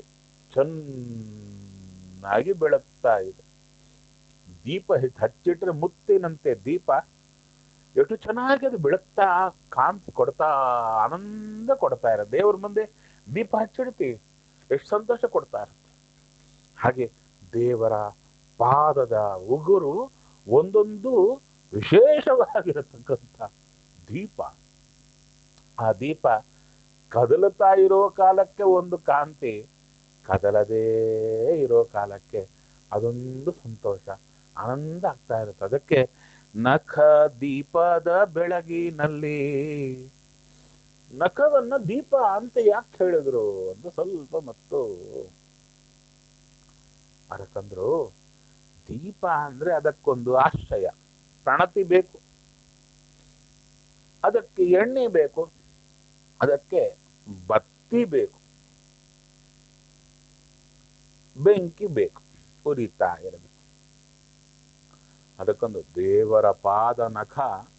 ಚೆನ್ನಾಗಿ ಬೆಳಗ್ತಾ ಇದೆ ದೀಪ ಹಿ- ಹಚ್ಚಿಟ್ರೆ ಮುತ್ತಿನಂತೆ ದೀಪ ಎಷ್ಟು ಚೆನ್ನಾಗಿ ಅದು ಬೆಳಗ್ತಾ ಕಾಂತಿ ಕೊಡ್ತಾ ಆನಂದ ಕೊಡ್ತಾ ಇರುತ್ತೆ ದೇವ್ರ ಮುಂದೆ ದೀಪ ಹಚ್ಚಿಡ್ತೀವಿ ಎಷ್ಟು ಸಂತೋಷ ಕೊಡ್ತಾ ಇರುತ್ತೆ ಹಾಗೆ ದೇವರ ಪಾದದ ಉಗುರು ಒಂದೊಂದು ವಿಶೇಷವಾಗಿರತಕ್ಕಂಥ ದೀಪ ಆ ದೀಪ ಕದಲುತ್ತಾ ಇರೋ ಕಾಲಕ್ಕೆ ಒಂದು ಕಾಂತಿ ಕದಲದೇ ಇರೋ ಕಾಲಕ್ಕೆ ಅದೊಂದು ಸಂತೋಷ ಆನಂದ ಆಗ್ತಾ ಇರುತ್ತೆ ಅದಕ್ಕೆ ನಖ ದೀಪದ ಬೆಳಗಿನಲ್ಲಿ ನಖವನ್ನ ದೀಪ ಅಂತ ಯಾಕೆ ಹೇಳಿದ್ರು ಅಂತ ಸ್ವಲ್ಪ ಮತ್ತು ಅದಕ್ಕಂದ್ರು ದೀಪ ಅಂದ್ರೆ ಅದಕ್ಕೊಂದು ಆಶ್ರಯ ಪ್ರಣತಿ ಬೇಕು ಅದಕ್ಕೆ ಎಣ್ಣೆ ಬೇಕು ಅದಕ್ಕೆ ಬತ್ತಿ ಬೇಕು ಬೆಂಕಿ ಬೇಕು ಉರಿತಾ ಇರಬೇಕು ಅದಕ್ಕೊಂದು ದೇವರ ಪಾದ ನಖ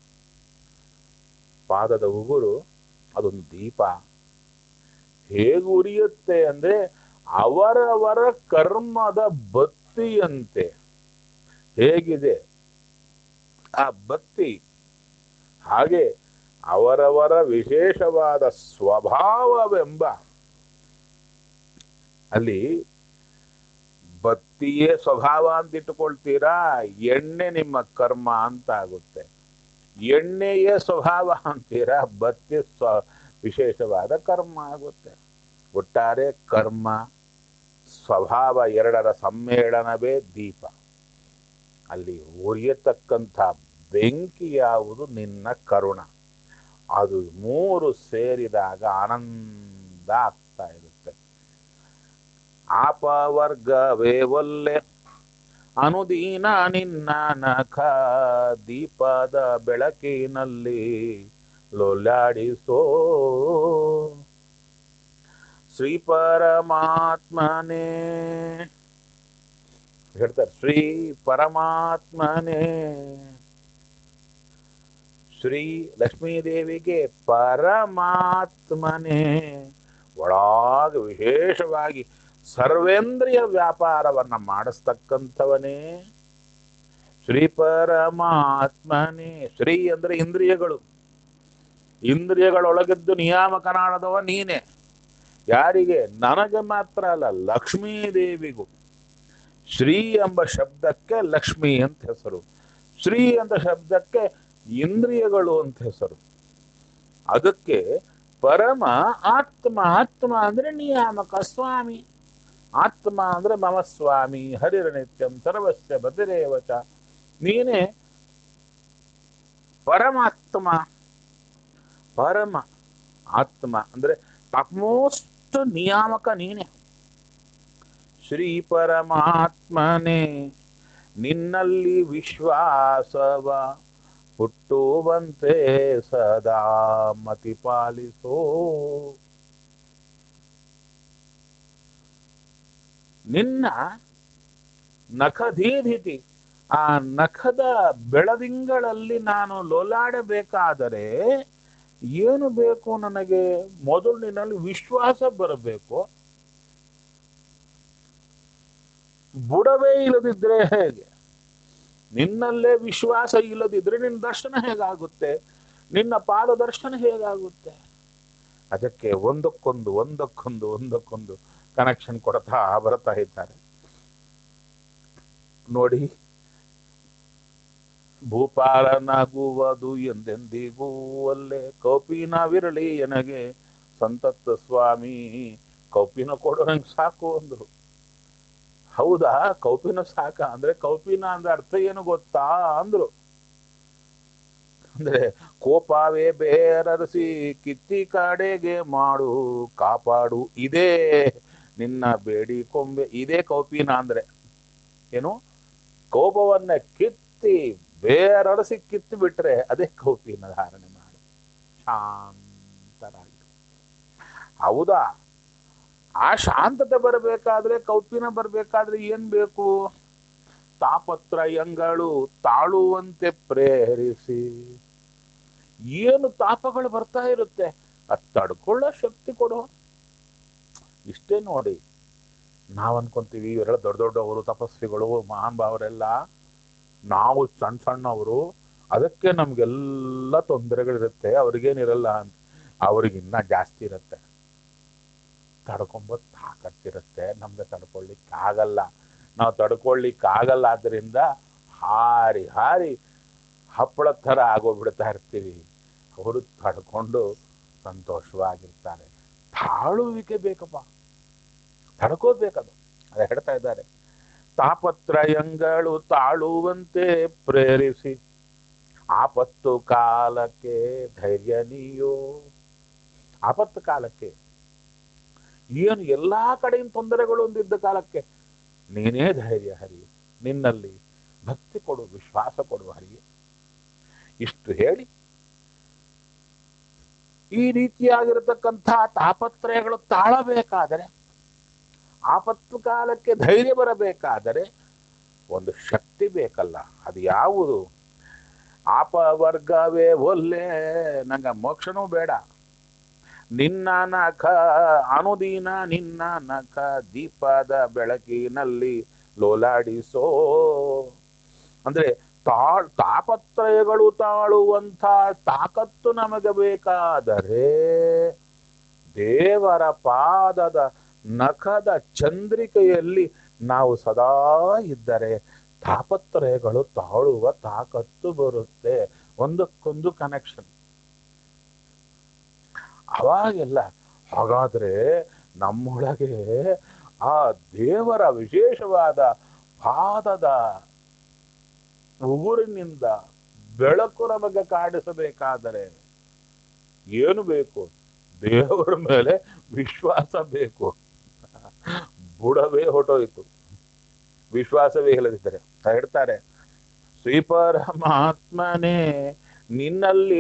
ಪಾದದ ಉಗುರು ಅದೊಂದು ದೀಪ ಹೇಗೆ ಉರಿಯುತ್ತೆ ಅಂದ್ರೆ ಅವರವರ ಕರ್ಮದ ಬತ್ತಿಯಂತೆ ಹೇಗಿದೆ ಆ ಬತ್ತಿ ಹಾಗೆ ಅವರವರ ವಿಶೇಷವಾದ ಸ್ವಭಾವವೆಂಬ ಅಲ್ಲಿ ಬತ್ತಿಯೇ ಸ್ವಭಾವ ಅಂತ ಇಟ್ಟುಕೊಳ್ತೀರಾ ಎಣ್ಣೆ ನಿಮ್ಮ ಕರ್ಮ ಅಂತ ಆಗುತ್ತೆ ಎಣ್ಣೆಯೇ ಸ್ವಭಾವ ಅಂತೀರಾ ಬತ್ತಿ ಸ್ವ ವಿಶೇಷವಾದ ಕರ್ಮ ಆಗುತ್ತೆ ಒಟ್ಟಾರೆ ಕರ್ಮ ಸ್ವಭಾವ ಎರಡರ ಸಮ್ಮೇಳನವೇ ದೀಪ ಅಲ್ಲಿ ಉರಿಯತಕ್ಕಂಥ ಬೆಂಕಿ ಯಾವುದು ನಿನ್ನ ಕರುಣ ಅದು ಮೂರು ಸೇರಿದಾಗ ಆನಂದ ಆಗ್ತಾ ಇರುತ್ತೆ ಆಪವರ್ಗವೇ ಒಲ್ಲೆ ಅನುದೀನ ನಿನ್ನ ನಖ ದೀಪದ ಬೆಳಕಿನಲ್ಲಿ ಲೋಲಾಡಿಸೋ ಶ್ರೀ ಪರಮಾತ್ಮನೇ ಹೇಳ್ತಾರೆ ಶ್ರೀ ಪರಮಾತ್ಮನೇ ಶ್ರೀ ಲಕ್ಷ್ಮೀದೇವಿಗೆ ಪರಮಾತ್ಮನೇ ಒಳಗ ವಿಶೇಷವಾಗಿ ಸರ್ವೇಂದ್ರಿಯ ವ್ಯಾಪಾರವನ್ನ ಮಾಡಿಸ್ತಕ್ಕಂಥವನೇ ಶ್ರೀ ಪರಮಾತ್ಮನೇ ಶ್ರೀ ಅಂದ್ರೆ ಇಂದ್ರಿಯಗಳು ಇಂದ್ರಿಯಗಳೊಳಗಿದ್ದು ನಿಯಾಮಕನಾದವ ನೀನೆ ಯಾರಿಗೆ ನನಗೆ ಮಾತ್ರ ಅಲ್ಲ ಲಕ್ಷ್ಮೀ ದೇವಿಗೂ ಶ್ರೀ ಎಂಬ ಶಬ್ದಕ್ಕೆ ಲಕ್ಷ್ಮಿ ಅಂತ ಹೆಸರು ಶ್ರೀ ಅಂತ ಶಬ್ದಕ್ಕೆ ಇಂದ್ರಿಯಗಳು ಅಂತ ಹೆಸರು ಅದಕ್ಕೆ ಪರಮ ಆತ್ಮ ಆತ್ಮ ಅಂದ್ರೆ ನಿಯಾಮಕ ಸ್ವಾಮಿ ಆತ್ಮ ಅಂದ್ರೆ ಮಮ ಸ್ವಾಮಿ ಹರಿರ ನಿತ್ಯಂ ಸರ್ವಸ್ಯ ಬದಿರೇವಚ ನೀನೇ ಪರಮಾತ್ಮ ಪರಮ ಆತ್ಮ ಅಂದ್ರೆ ಮೋಸ್ಟ್ ನಿಯಾಮಕ ನೀನೆ ಶ್ರೀ ಪರಮಾತ್ಮನೇ ನಿನ್ನಲ್ಲಿ ವಿಶ್ವಾಸವ ಹುಟ್ಟುವಂತೆ ಸದಾ ಮತಿ ಪಾಲಿಸೋ ನಿನ್ನ ನಖದೀಧಿತಿ ಆ ನಖದ ಬೆಳದಿಂಗಳಲ್ಲಿ ನಾನು ಲೋಲಾಡಬೇಕಾದರೆ ಏನು ಬೇಕು ನನಗೆ ಮೊದಲು ನಿನ್ನಲ್ಲಿ ವಿಶ್ವಾಸ ಬರಬೇಕು ಬುಡವೇ ಇಲ್ಲದಿದ್ರೆ ಹೇಗೆ ನಿನ್ನಲ್ಲೇ ವಿಶ್ವಾಸ ಇಲ್ಲದಿದ್ರೆ ನಿನ್ನ ದರ್ಶನ ಹೇಗಾಗುತ್ತೆ ನಿನ್ನ ಪಾದ ದರ್ಶನ ಹೇಗಾಗುತ್ತೆ ಅದಕ್ಕೆ ಒಂದಕ್ಕೊಂದು ಒಂದಕ್ಕೊಂದು ಒಂದಕ್ಕೊಂದು ಕನೆಕ್ಷನ್ ಕೊಡ್ತಾ ಬರ್ತಾ ಇದ್ದಾರೆ ನೋಡಿ ಭೂಪಾಲನಾಗುವುದು ಎಂದೆಂದಿಗೂ ಅಲ್ಲೇ ಕೌಪಿನವಿರಲಿ ಎನಗೆ ಸಂತತ್ ಸ್ವಾಮಿ ಕೌಪಿನ ಕೊಡು ನಂಗೆ ಸಾಕು ಅಂದ್ರು ಹೌದಾ ಕೌಪಿನ ಸಾಕ ಅಂದ್ರೆ ಕೌಪಿನ ಅಂದ್ರೆ ಅರ್ಥ ಏನು ಗೊತ್ತಾ ಅಂದ್ರು ಅಂದ್ರೆ ಕೋಪವೇ ಬೇರರಿಸಿ ಕಿತ್ತಿ ಕಡೆಗೆ ಮಾಡು ಕಾಪಾಡು ಇದೇ ನಿನ್ನ ಬೇಡಿ ಕೊಂಬೆ ಇದೇ ಕೌಪಿನ ಅಂದ್ರೆ ಏನು ಕೋಪವನ್ನ ಕಿತ್ತಿ ಬೇರರಿಸಿ ಕಿತ್ತು ಬಿಟ್ರೆ ಅದೇ ಕೌಪಿನ ಧಾರಣೆ ಮಾಡು ಶಾಂತರಾಗಿ ಹೌದಾ ಆ ಶಾಂತತೆ ಬರಬೇಕಾದ್ರೆ ಕೌಪಿನ ಬರಬೇಕಾದ್ರೆ ಏನ್ ಬೇಕು ತಾಪತ್ರಯಂಗಳು ತಾಳುವಂತೆ ಪ್ರೇರಿಸಿ ಏನು ತಾಪಗಳು ಬರ್ತಾ ಇರುತ್ತೆ ಅದು ತಡ್ಕೊಳ್ಳೋ ಶಕ್ತಿ ಕೊಡು ಇಷ್ಟೇ ನೋಡಿ ನಾವ್ ಅನ್ಕೊಂತೀವಿ ಇವರೆಲ್ಲ ದೊಡ್ಡ ದೊಡ್ಡವರು ತಪಸ್ವಿಗಳು ಮಹಾನ್ ಭಾವರೆಲ್ಲ ನಾವು ಸಣ್ಣ ಸಣ್ಣವರು ಅದಕ್ಕೆ ನಮ್ಗೆಲ್ಲ ತೊಂದರೆಗಳಿರುತ್ತೆ ಅವ್ರಿಗೇನಿರಲ್ಲ ಅಂತ ಅವ್ರಿಗಿನ್ನ ಜಾಸ್ತಿ ಇರುತ್ತೆ ತಡ್ಕೊಂಬೋ ತಾಕತ್ತಿರುತ್ತೆ ನಮ್ಗೆ ತಡ್ಕೊಳ್ಲಿಕ್ಕೆ ಆಗಲ್ಲ ನಾವು ತಡ್ಕೊಳ್ಲಿಕ್ಕೆ ಆಗಲ್ಲ ಆದ್ರಿಂದ ಹಾರಿ ಹಾರಿ ಹಪ್ಪಳ ಥರ ಆಗೋಗ್ಬಿಡ್ತಾ ಇರ್ತೀವಿ ಅವರು ತಡ್ಕೊಂಡು ಸಂತೋಷವಾಗಿರ್ತಾರೆ ತಾಳುವಿಕೆ ಬೇಕಪ್ಪ ತಡ್ಕೋಬೇಕದು ಅದೇ ಹೇಳ್ತಾ ಇದ್ದಾರೆ ತಾಪತ್ರಯಂಗಳು ತಾಳುವಂತೆ ಪ್ರೇರಿಸಿ ಆಪತ್ತು ಕಾಲಕ್ಕೆ ಧೈರ್ಯ ನೀಯೋ ಆಪತ್ತು ಕಾಲಕ್ಕೆ ಏನು ಎಲ್ಲಾ ಕಡೆಯಿಂದ ತೊಂದರೆಗಳು ಒಂದಿದ್ದ ಕಾಲಕ್ಕೆ ನೀನೇ ಧೈರ್ಯ ಹರಿ ನಿನ್ನಲ್ಲಿ ಭಕ್ತಿ ಕೊಡು ವಿಶ್ವಾಸ ಕೊಡು ಹರಿ ಇಷ್ಟು ಹೇಳಿ ಈ ರೀತಿಯಾಗಿರತಕ್ಕಂಥ ತಾಪತ್ರಯಗಳು ತಾಳಬೇಕಾದರೆ ಆಪತ್ತು ಕಾಲಕ್ಕೆ ಧೈರ್ಯ ಬರಬೇಕಾದರೆ ಒಂದು ಶಕ್ತಿ ಬೇಕಲ್ಲ ಅದು ಯಾವುದು ಆಪವರ್ಗವೇ ಒಲ್ಲೆ ನಂಗ ಮೋಕ್ಷನೂ ಬೇಡ ನಿನ್ನ ನಖ ಅನುದೀನ ನಿನ್ನ ನಖ ದೀಪದ ಬೆಳಕಿನಲ್ಲಿ ಲೋಲಾಡಿಸೋ ಅಂದ್ರೆ ತಾಳ್ ತಾಪತ್ರಯಗಳು ತಾಳುವಂಥ ತಾಕತ್ತು ನಮಗೆ ಬೇಕಾದರೆ ದೇವರ ಪಾದದ ನಖದ ಚಂದ್ರಿಕೆಯಲ್ಲಿ ನಾವು ಸದಾ ಇದ್ದರೆ ತಾಪತ್ರಯಗಳು ತಾಳುವ ತಾಕತ್ತು ಬರುತ್ತೆ ಒಂದಕ್ಕೊಂದು ಕನೆಕ್ಷನ್ ಅವಾಗೆಲ್ಲ ಹಾಗಾದ್ರೆ ನಮ್ಮೊಳಗೆ ಆ ದೇವರ ವಿಶೇಷವಾದ ಪಾದದ ಉಗುರಿನಿಂದ ಬೆಳಕು ನಮಗೆ ಕಾಡಿಸಬೇಕಾದರೆ ಏನು ಬೇಕು ದೇವರ ಮೇಲೆ ವಿಶ್ವಾಸ ಬೇಕು ಬುಡವೇ ಹೊಟ್ಟೋಯ್ತು ವಿಶ್ವಾಸವೇ ಇಲ್ಲದಿದ್ದರೆ ಹೇಳ್ತಾರೆ ಶ್ರೀಪರಮಾತ್ಮನೇ ನಿನ್ನಲ್ಲಿ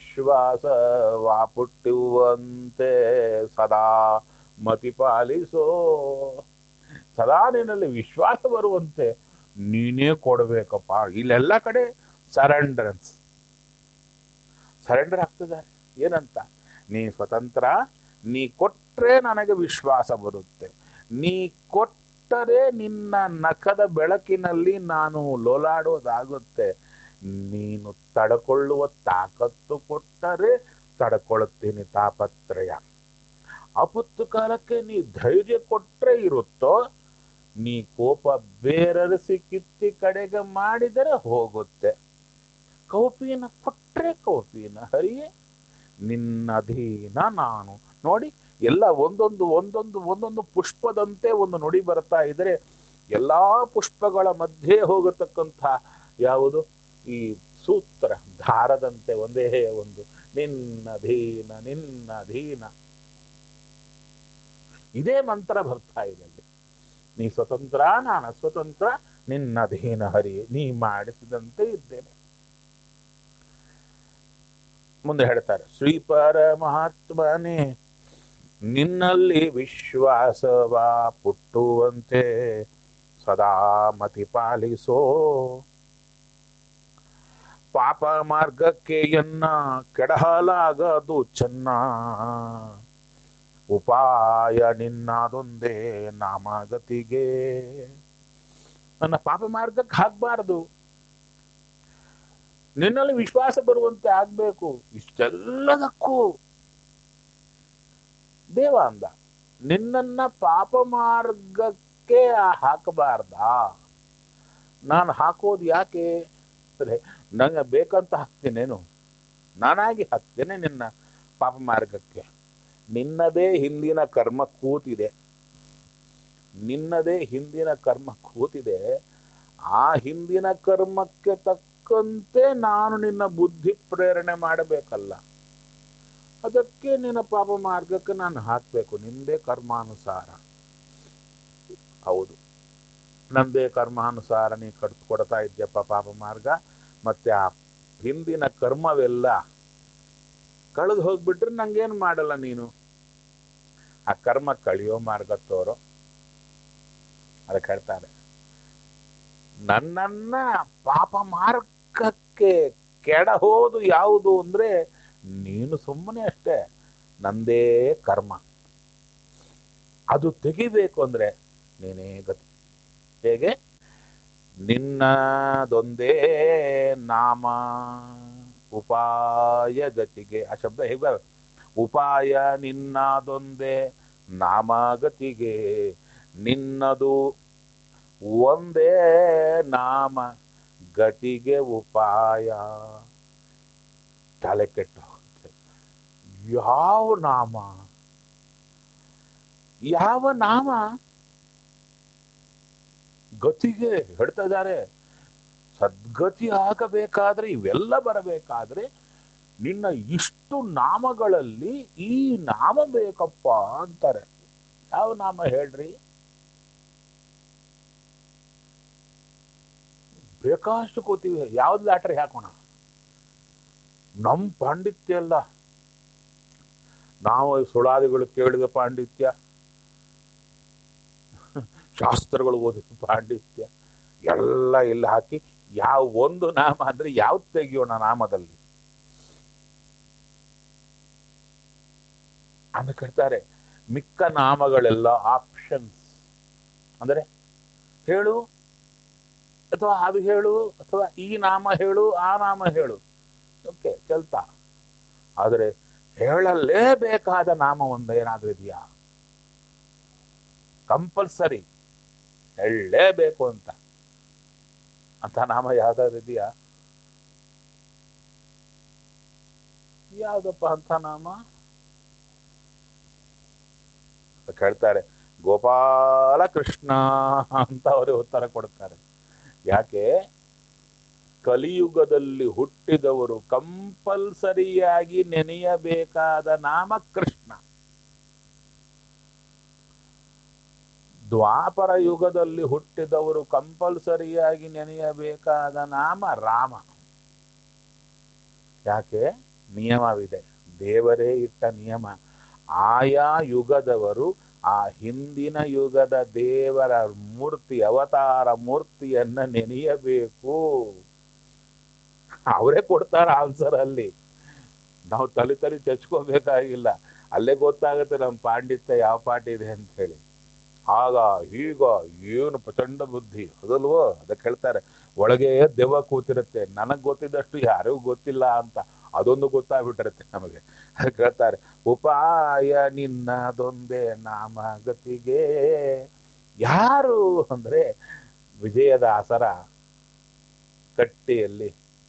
ವಿಶ್ವಾಸವಾಪುಟ್ಟುವಂತೆ ಸದಾ ಮತಿ ಪಾಲಿಸೋ ಸದಾ ನಿನ್ನಲ್ಲಿ ವಿಶ್ವಾಸ ಬರುವಂತೆ ನೀನೇ ಕೊಡ್ಬೇಕಪ್ಪ ಇಲ್ಲೆಲ್ಲ ಕಡೆ ಸರೆಂಡರೆನ್ಸ್ ಸರೆಂಡರ್ ಆಗ್ತಿದ್ದಾರೆ ಏನಂತ ನೀ ಸ್ವತಂತ್ರ ನೀ ಕೊಟ್ರೆ ನನಗೆ ವಿಶ್ವಾಸ ಬರುತ್ತೆ ನೀ ಕೊಟ್ಟರೆ ನಿನ್ನ ನಖದ ಬೆಳಕಿನಲ್ಲಿ ನಾನು ಲೋಲಾಡೋದಾಗುತ್ತೆ ನೀನು ತಡ್ಕೊಳ್ಳುವ ತಾಕತ್ತು ಕೊಟ್ಟರೆ ತಡ್ಕೊಳ್ತೀನಿ ತಾಪತ್ರಯ ಆಪತ್ತು ಕಾಲಕ್ಕೆ ನೀ ಧೈರ್ಯ ಕೊಟ್ರೆ ಇರುತ್ತೋ ನೀ ಕೋಪ ಬೇರರಿಸಿ ಕಿತ್ತಿ ಕಡೆಗೆ ಮಾಡಿದರೆ ಹೋಗುತ್ತೆ ಕೌಪಿನ ಕೊಟ್ರೆ ಕೌಪಿನ ಹರಿಯೇ ನಿನ್ನ ಅಧೀನ ನಾನು ನೋಡಿ ಎಲ್ಲ ಒಂದೊಂದು ಒಂದೊಂದು ಒಂದೊಂದು ಪುಷ್ಪದಂತೆ ಒಂದು ನುಡಿ ಬರ್ತಾ ಇದ್ರೆ ಎಲ್ಲಾ ಪುಷ್ಪಗಳ ಮಧ್ಯೆ ಹೋಗತಕ್ಕಂಥ ಯಾವುದು ಈ ಸೂತ್ರ ದಾರದಂತೆ ಒಂದೇ ಒಂದು ನಿನ್ನಧೀನ ನಿನ್ನಧೀನ ಇದೇ ಮಂತ್ರ ಬರ್ತಾ ಇದೆ ಅಲ್ಲಿ ನೀ ಸ್ವತಂತ್ರ ನಾನು ಸ್ವತಂತ್ರ ನಿನ್ನಧೀನ ಹರಿ ನೀ ಮಾಡಿಸಿದಂತೆ ಇದ್ದೇನೆ ಮುಂದೆ ಹೇಳ್ತಾರೆ ಶ್ರೀ ಪರಮಾತ್ಮನೇ ನಿನ್ನಲ್ಲಿ ವಿಶ್ವಾಸವ ಪುಟ್ಟುವಂತೆ ಸದಾ ಮತಿ ಪಾಲಿಸೋ ಪಾಪ ಮಾರ್ಗಕ್ಕೆ ಎನ್ನ ಕೆಡಹಲಾಗದು ಚೆನ್ನ ಉಪಾಯ ನಿನ್ನದೊಂದೇ ನಾಮಗತಿಗೆ ನನ್ನ ಪಾಪ ಮಾರ್ಗಕ್ಕೆ ಹಾಕ್ಬಾರದು ನಿನ್ನಲ್ಲಿ ವಿಶ್ವಾಸ ಬರುವಂತೆ ಆಗ್ಬೇಕು ಇಷ್ಟೆಲ್ಲದಕ್ಕೂ ದೇವ ಅಂದ ನಿನ್ನನ್ನ ಪಾಪ ಮಾರ್ಗಕ್ಕೆ ಹಾಕಬಾರ್ದಾ ನಾನು ಹಾಕೋದು ಯಾಕೆ ಅಂದ್ರೆ ನಂಗೆ ಬೇಕಂತ ಹಾಕ್ತೀನೇನು ನಾನಾಗಿ ಹಾಕ್ತೇನೆ ನಿನ್ನ ಪಾಪ ಮಾರ್ಗಕ್ಕೆ ನಿನ್ನದೇ ಹಿಂದಿನ ಕರ್ಮ ಕೂತಿದೆ ನಿನ್ನದೇ ಹಿಂದಿನ ಕರ್ಮ ಕೂತಿದೆ ಆ ಹಿಂದಿನ ಕರ್ಮಕ್ಕೆ ತಕ್ಕಂತೆ ನಾನು ನಿನ್ನ ಬುದ್ಧಿ ಪ್ರೇರಣೆ ಮಾಡಬೇಕಲ್ಲ ಅದಕ್ಕೆ ನಿನ್ನ ಪಾಪ ಮಾರ್ಗಕ್ಕೆ ನಾನು ಹಾಕ್ಬೇಕು ನಿಂದೇ ಕರ್ಮಾನುಸಾರ ಹೌದು ನಂದೇ ಕರ್ಮಾನುಸಾರ ನೀ ಕಟ್ ಕೊಡ್ತಾ ಇದ್ಯಪ್ಪ ಪಾಪ ಮಾರ್ಗ ಮತ್ತೆ ಆ ಹಿಂದಿನ ಕರ್ಮವೆಲ್ಲ ಕಳೆದು ಹೋಗ್ಬಿಟ್ರೆ ನಂಗೇನು ಮಾಡಲ್ಲ ನೀನು ಆ ಕರ್ಮ ಕಳಿಯೋ ಮಾರ್ಗ ತೋರೋ ಅದಕ್ಕೆ ಹೇಳ್ತಾರೆ ನನ್ನನ್ನ ಪಾಪ ಮಾರ್ಗಕ್ಕೆ ಕೆಡ ಹೋದು ಯಾವುದು ಅಂದ್ರೆ ನೀನು ಸುಮ್ಮನೆ ಅಷ್ಟೇ ನಂದೇ ಕರ್ಮ ಅದು ತೆಗಿಬೇಕು ಅಂದ್ರೆ ನೀನೇ ಗತಿ ಹೇಗೆ ನಿನ್ನದೊಂದೇ ನಾಮ ಉಪಾಯ ಗತಿಗೆ ಆ ಶಬ್ದ ಹೇಗೆ ಬರುತ್ತೆ? ಉಪಾಯ ನಿನ್ನದೊಂದೇ ನಾಮಗತಿಗೆ ನಿನ್ನದು ಒಂದೇ ನಾಮ ಗತಿಗೆ ಉಪಾಯ ತಲೆ ಕೆಟ್ಟು ಹೋಗುತ್ತೆ ಯಾವ ನಾಮ ಯಾವ ನಾಮ ಗತಿಗೆ ಹೇಳ್ತಾ ಇದ್ದಾರೆ ಸದ್ಗತಿ ಆಗಬೇಕಾದ್ರೆ ಇವೆಲ್ಲ ಬರಬೇಕಾದ್ರೆ ನಿನ್ನ ಇಷ್ಟು ನಾಮಗಳಲ್ಲಿ ಈ ನಾಮ ಬೇಕಪ್ಪ ಅಂತಾರೆ ಯಾವ ನಾಮ ಹೇಳ್ರಿ ಬೇಕಾಷ್ಟು ಕೂತೀವಿ ಯಾವ್ದು ಲಾಟ್ರಿ ಹಾಕೋಣ ನಮ್ ಪಾಂಡಿತ್ಯ ಅಲ್ಲ ನಾವು ಸುಳಾದಿಗಳು ಕೇಳಿದ ಪಾಂಡಿತ್ಯ ಶಾಸ್ತ್ರಗಳು ಓದಿದ ಪಾಂಡಿತ್ಯ ಎಲ್ಲ ಇಲ್ಲಿ ಹಾಕಿ ಯಾವ ಒಂದು ನಾಮ ಅಂದ್ರೆ ಯಾವ್ದು ತೆಗಿಯೋಣ ನಾಮದಲ್ಲಿ ಅಂತ ಕೇಳ್ತಾರೆ ಮಿಕ್ಕ ನಾಮಗಳೆಲ್ಲ ಆಪ್ಷನ್ಸ್ ಅಂದ್ರೆ ಹೇಳು ಅಥವಾ ಅದು ಹೇಳು ಅಥವಾ ಈ ನಾಮ ಹೇಳು ಆ ನಾಮ ಹೇಳು ಓಕೆ ಚಲ್ತಾ ಆದರೆ ಹೇಳಲೇಬೇಕಾದ ನಾಮ ಒಂದು ಏನಾದ್ರೂ ಇದೆಯಾ ಕಂಪಲ್ಸರಿ ಹೇಳಲೇಬೇಕು ಅಂತ ಅಂತ ನಾಮ ಯಾವ್ದಾದ್ರು ಇದೆಯಾ ಯಾವ್ದಪ್ಪ ಅಂತ ನಾಮ ಅಂತ ಕೇಳ್ತಾರೆ ಗೋಪಾಲ ಕೃಷ್ಣ ಅಂತ ಅವರು ಉತ್ತರ ಕೊಡ್ತಾರೆ ಯಾಕೆ ಕಲಿಯುಗದಲ್ಲಿ ಹುಟ್ಟಿದವರು ಕಂಪಲ್ಸರಿಯಾಗಿ ನೆನೆಯಬೇಕಾದ ನಾಮ ಕೃಷ್ಣ ದ್ವಾಪರ ಯುಗದಲ್ಲಿ ಹುಟ್ಟಿದವರು ಕಂಪಲ್ಸರಿಯಾಗಿ ನೆನೆಯಬೇಕಾದ ನಾಮ ರಾಮ ಯಾಕೆ ನಿಯಮವಿದೆ ದೇವರೇ ಇಟ್ಟ ನಿಯಮ ಆಯಾ ಯುಗದವರು ಆ ಹಿಂದಿನ ಯುಗದ ದೇವರ ಮೂರ್ತಿ ಅವತಾರ ಮೂರ್ತಿಯನ್ನ ನೆನೆಯಬೇಕು ಅವರೇ ಕೊಡ್ತಾರ ಆನ್ಸರ್ ಅಲ್ಲಿ ನಾವು ತಲೆ ತಲೆ ಚಚ್ಕೋಬೇಕಾಗಿಲ್ಲ ಅಲ್ಲೇ ಗೊತ್ತಾಗುತ್ತೆ ನಮ್ಮ ಪಾಂಡಿತ್ಯ ಯಾವ ಪಾಠ ಇದೆ ಅಂತ ಹೇಳಿ ಆಗ ಈಗ ಏನು ಪ್ರಚಂಡ ಬುದ್ಧಿ ಅದಲ್ವೋ ಅದಕ್ಕೆ ಹೇಳ್ತಾರೆ ಒಳಗೆ ದೆವ್ವ ಕೂತಿರುತ್ತೆ ನನಗ್ ಗೊತ್ತಿದ್ದಷ್ಟು ಯಾರಿಗೂ ಗೊತ್ತಿಲ್ಲ ಅಂತ ಅದೊಂದು ಗೊತ್ತಾಗ್ಬಿಟ್ಟಿರುತ್ತೆ ನಮಗೆ ಅದಕ್ಕೆ ಹೇಳ್ತಾರೆ ಉಪಾಯ ನಿನ್ನದೊಂದೇ ನಾಮ ಗತಿಗೆ ಯಾರು ಅಂದ್ರೆ ವಿಜಯದಾಸರ ಕಟ್ಟಿಯಲ್ಲಿ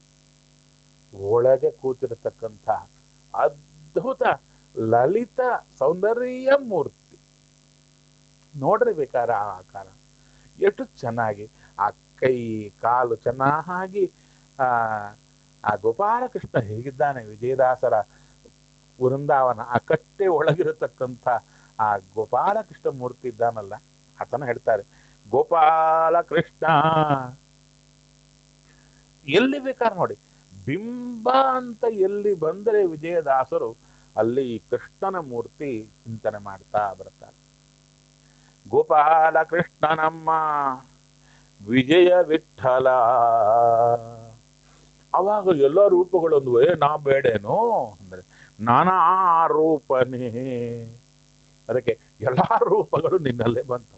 ಒಳಗೆ ಕೂತಿರತಕ್ಕಂಥ ಅದ್ಭುತ ಲಲಿತ ಸೌಂದರ್ಯ ಮೂರ್ತಿ ನೋಡ್ರಿ ಬೇಕಾರ ಆ ಆಕಾರ ಎಷ್ಟು ಚೆನ್ನಾಗಿ ಆ ಕೈ ಕಾಲು ಚೆನ್ನಾಗಿ ಆ ಆ ಗೋಪಾಲಕೃಷ್ಣ ಹೇಗಿದ್ದಾನೆ ವಿಜಯದಾಸರ ವೃಂದಾವನ ಆ ಕಟ್ಟೆ ಒಳಗಿರತಕ್ಕಂಥ ಆ ಗೋಪಾಲಕೃಷ್ಣ ಮೂರ್ತಿ ಇದ್ದಾನಲ್ಲ ಆತನ ಹೇಳ್ತಾರೆ ಗೋಪಾಲಕೃಷ್ಣ ಎಲ್ಲಿ ಬೇಕಾದ್ರೆ ನೋಡಿ ಬಿಂಬ ಅಂತ ಎಲ್ಲಿ ಬಂದರೆ ವಿಜಯದಾಸರು ಅಲ್ಲಿ ಈ ಕೃಷ್ಣನ ಮೂರ್ತಿ ಚಿಂತನೆ ಮಾಡ್ತಾ ಬರ್ತಾರೆ ಗೋಪಾಲ ಕೃಷ್ಣನಮ್ಮ ವಿಜಯ ವಿಠಲ ಅವಾಗ ಎಲ್ಲ ರೂಪಗಳೊಂದು ಏ ನಾ ಬೇಡೇನೋ ಅಂದ್ರೆ ನಾನಾ ರೂಪನೇ ಅದಕ್ಕೆ ಎಲ್ಲಾ ರೂಪಗಳು ನಿನ್ನಲ್ಲೇ ಬಂತಪ್ಪ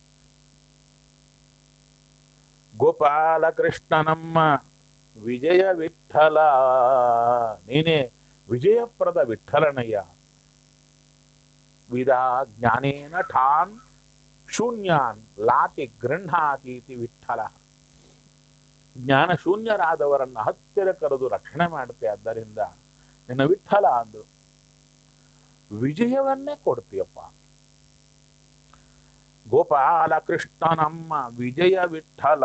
ಗೋಪಾಲ ಕೃಷ್ಣನಮ್ಮ ವಿಜಯ ವಿಠಲ ನೀನೇ ವಿಜಯಪ್ರದ ವಿಠಲನಯ್ಯ ವಿದಾ ಜ್ಞಾನೇನ ಠಾನ್ ಶೂನ್ಯಾನ್ ಲಾತಿ ಗೃಹಾತೀತಿ ವಿಠಲ ಜ್ಞಾನ ಶೂನ್ಯರಾದವರನ್ನ ಹತ್ತಿರ ಕರೆದು ರಕ್ಷಣೆ ಮಾಡುತ್ತೆ ಆದ್ದರಿಂದ ನಿನ್ನ ವಿಠಲ ಅಂದ್ರು ವಿಜಯವನ್ನೇ ಕೊಡ್ತೀಯಪ್ಪ ಗೋಪಾಲ ಕೃಷ್ಣನಮ್ಮ ವಿಜಯ ವಿಠಲ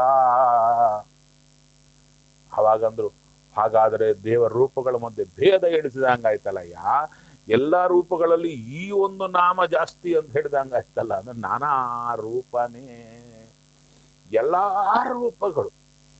ಅವಾಗಂದ್ರು ಹಾಗಾದರೆ ದೇವರ ರೂಪಗಳ ಮಧ್ಯೆ ಭೇದ ಎಣಿಸಿದಂಗಾಯ್ತಲ್ಲ ಯಾ ಎಲ್ಲಾ ರೂಪಗಳಲ್ಲಿ ಈ ಒಂದು ನಾಮ ಜಾಸ್ತಿ ಅಂತ ಹೇಳಿದಂಗಾಯ್ತಲ್ಲ ಅಂದ್ರೆ ನಾನಾ ರೂಪನೇ ಎಲ್ಲಾ ರೂಪಗಳು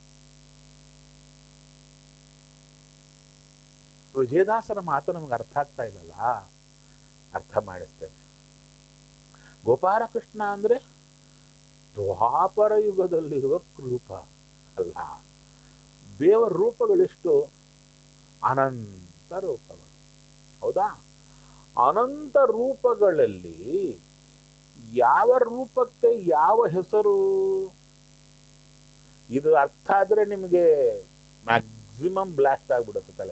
ವಿಜಯದಾಸರ ಮಾತು ನಮ್ಗೆ ಅರ್ಥ ಆಗ್ತಾ ಇಲ್ಲಲ್ಲ ಅರ್ಥ ಮಾಡಿಸ್ತೇನೆ ಗೋಪಾಲಕೃಷ್ಣ ಅಂದ್ರೆ ದ್ವಾಪರ ಯುಗದಲ್ಲಿರುವ ರೂಪ ಅಲ್ಲ ದೇವರ ರೂಪಗಳೆಷ್ಟು ಅನಂತ ರೂಪಗಳು ಹೌದಾ ಅನಂತ ರೂಪಗಳಲ್ಲಿ ಯಾವ ರೂಪಕ್ಕೆ ಯಾವ ಹೆಸರು ಇದು ಅರ್ಥ ಆದ್ರೆ ನಿಮಗೆ ಮ್ಯಾಕ್ಸಿಮಮ್ ಬ್ಲಾಸ್ಟ್ ಆಗ್ಬಿಡುತ್ತೆ ತಲೆ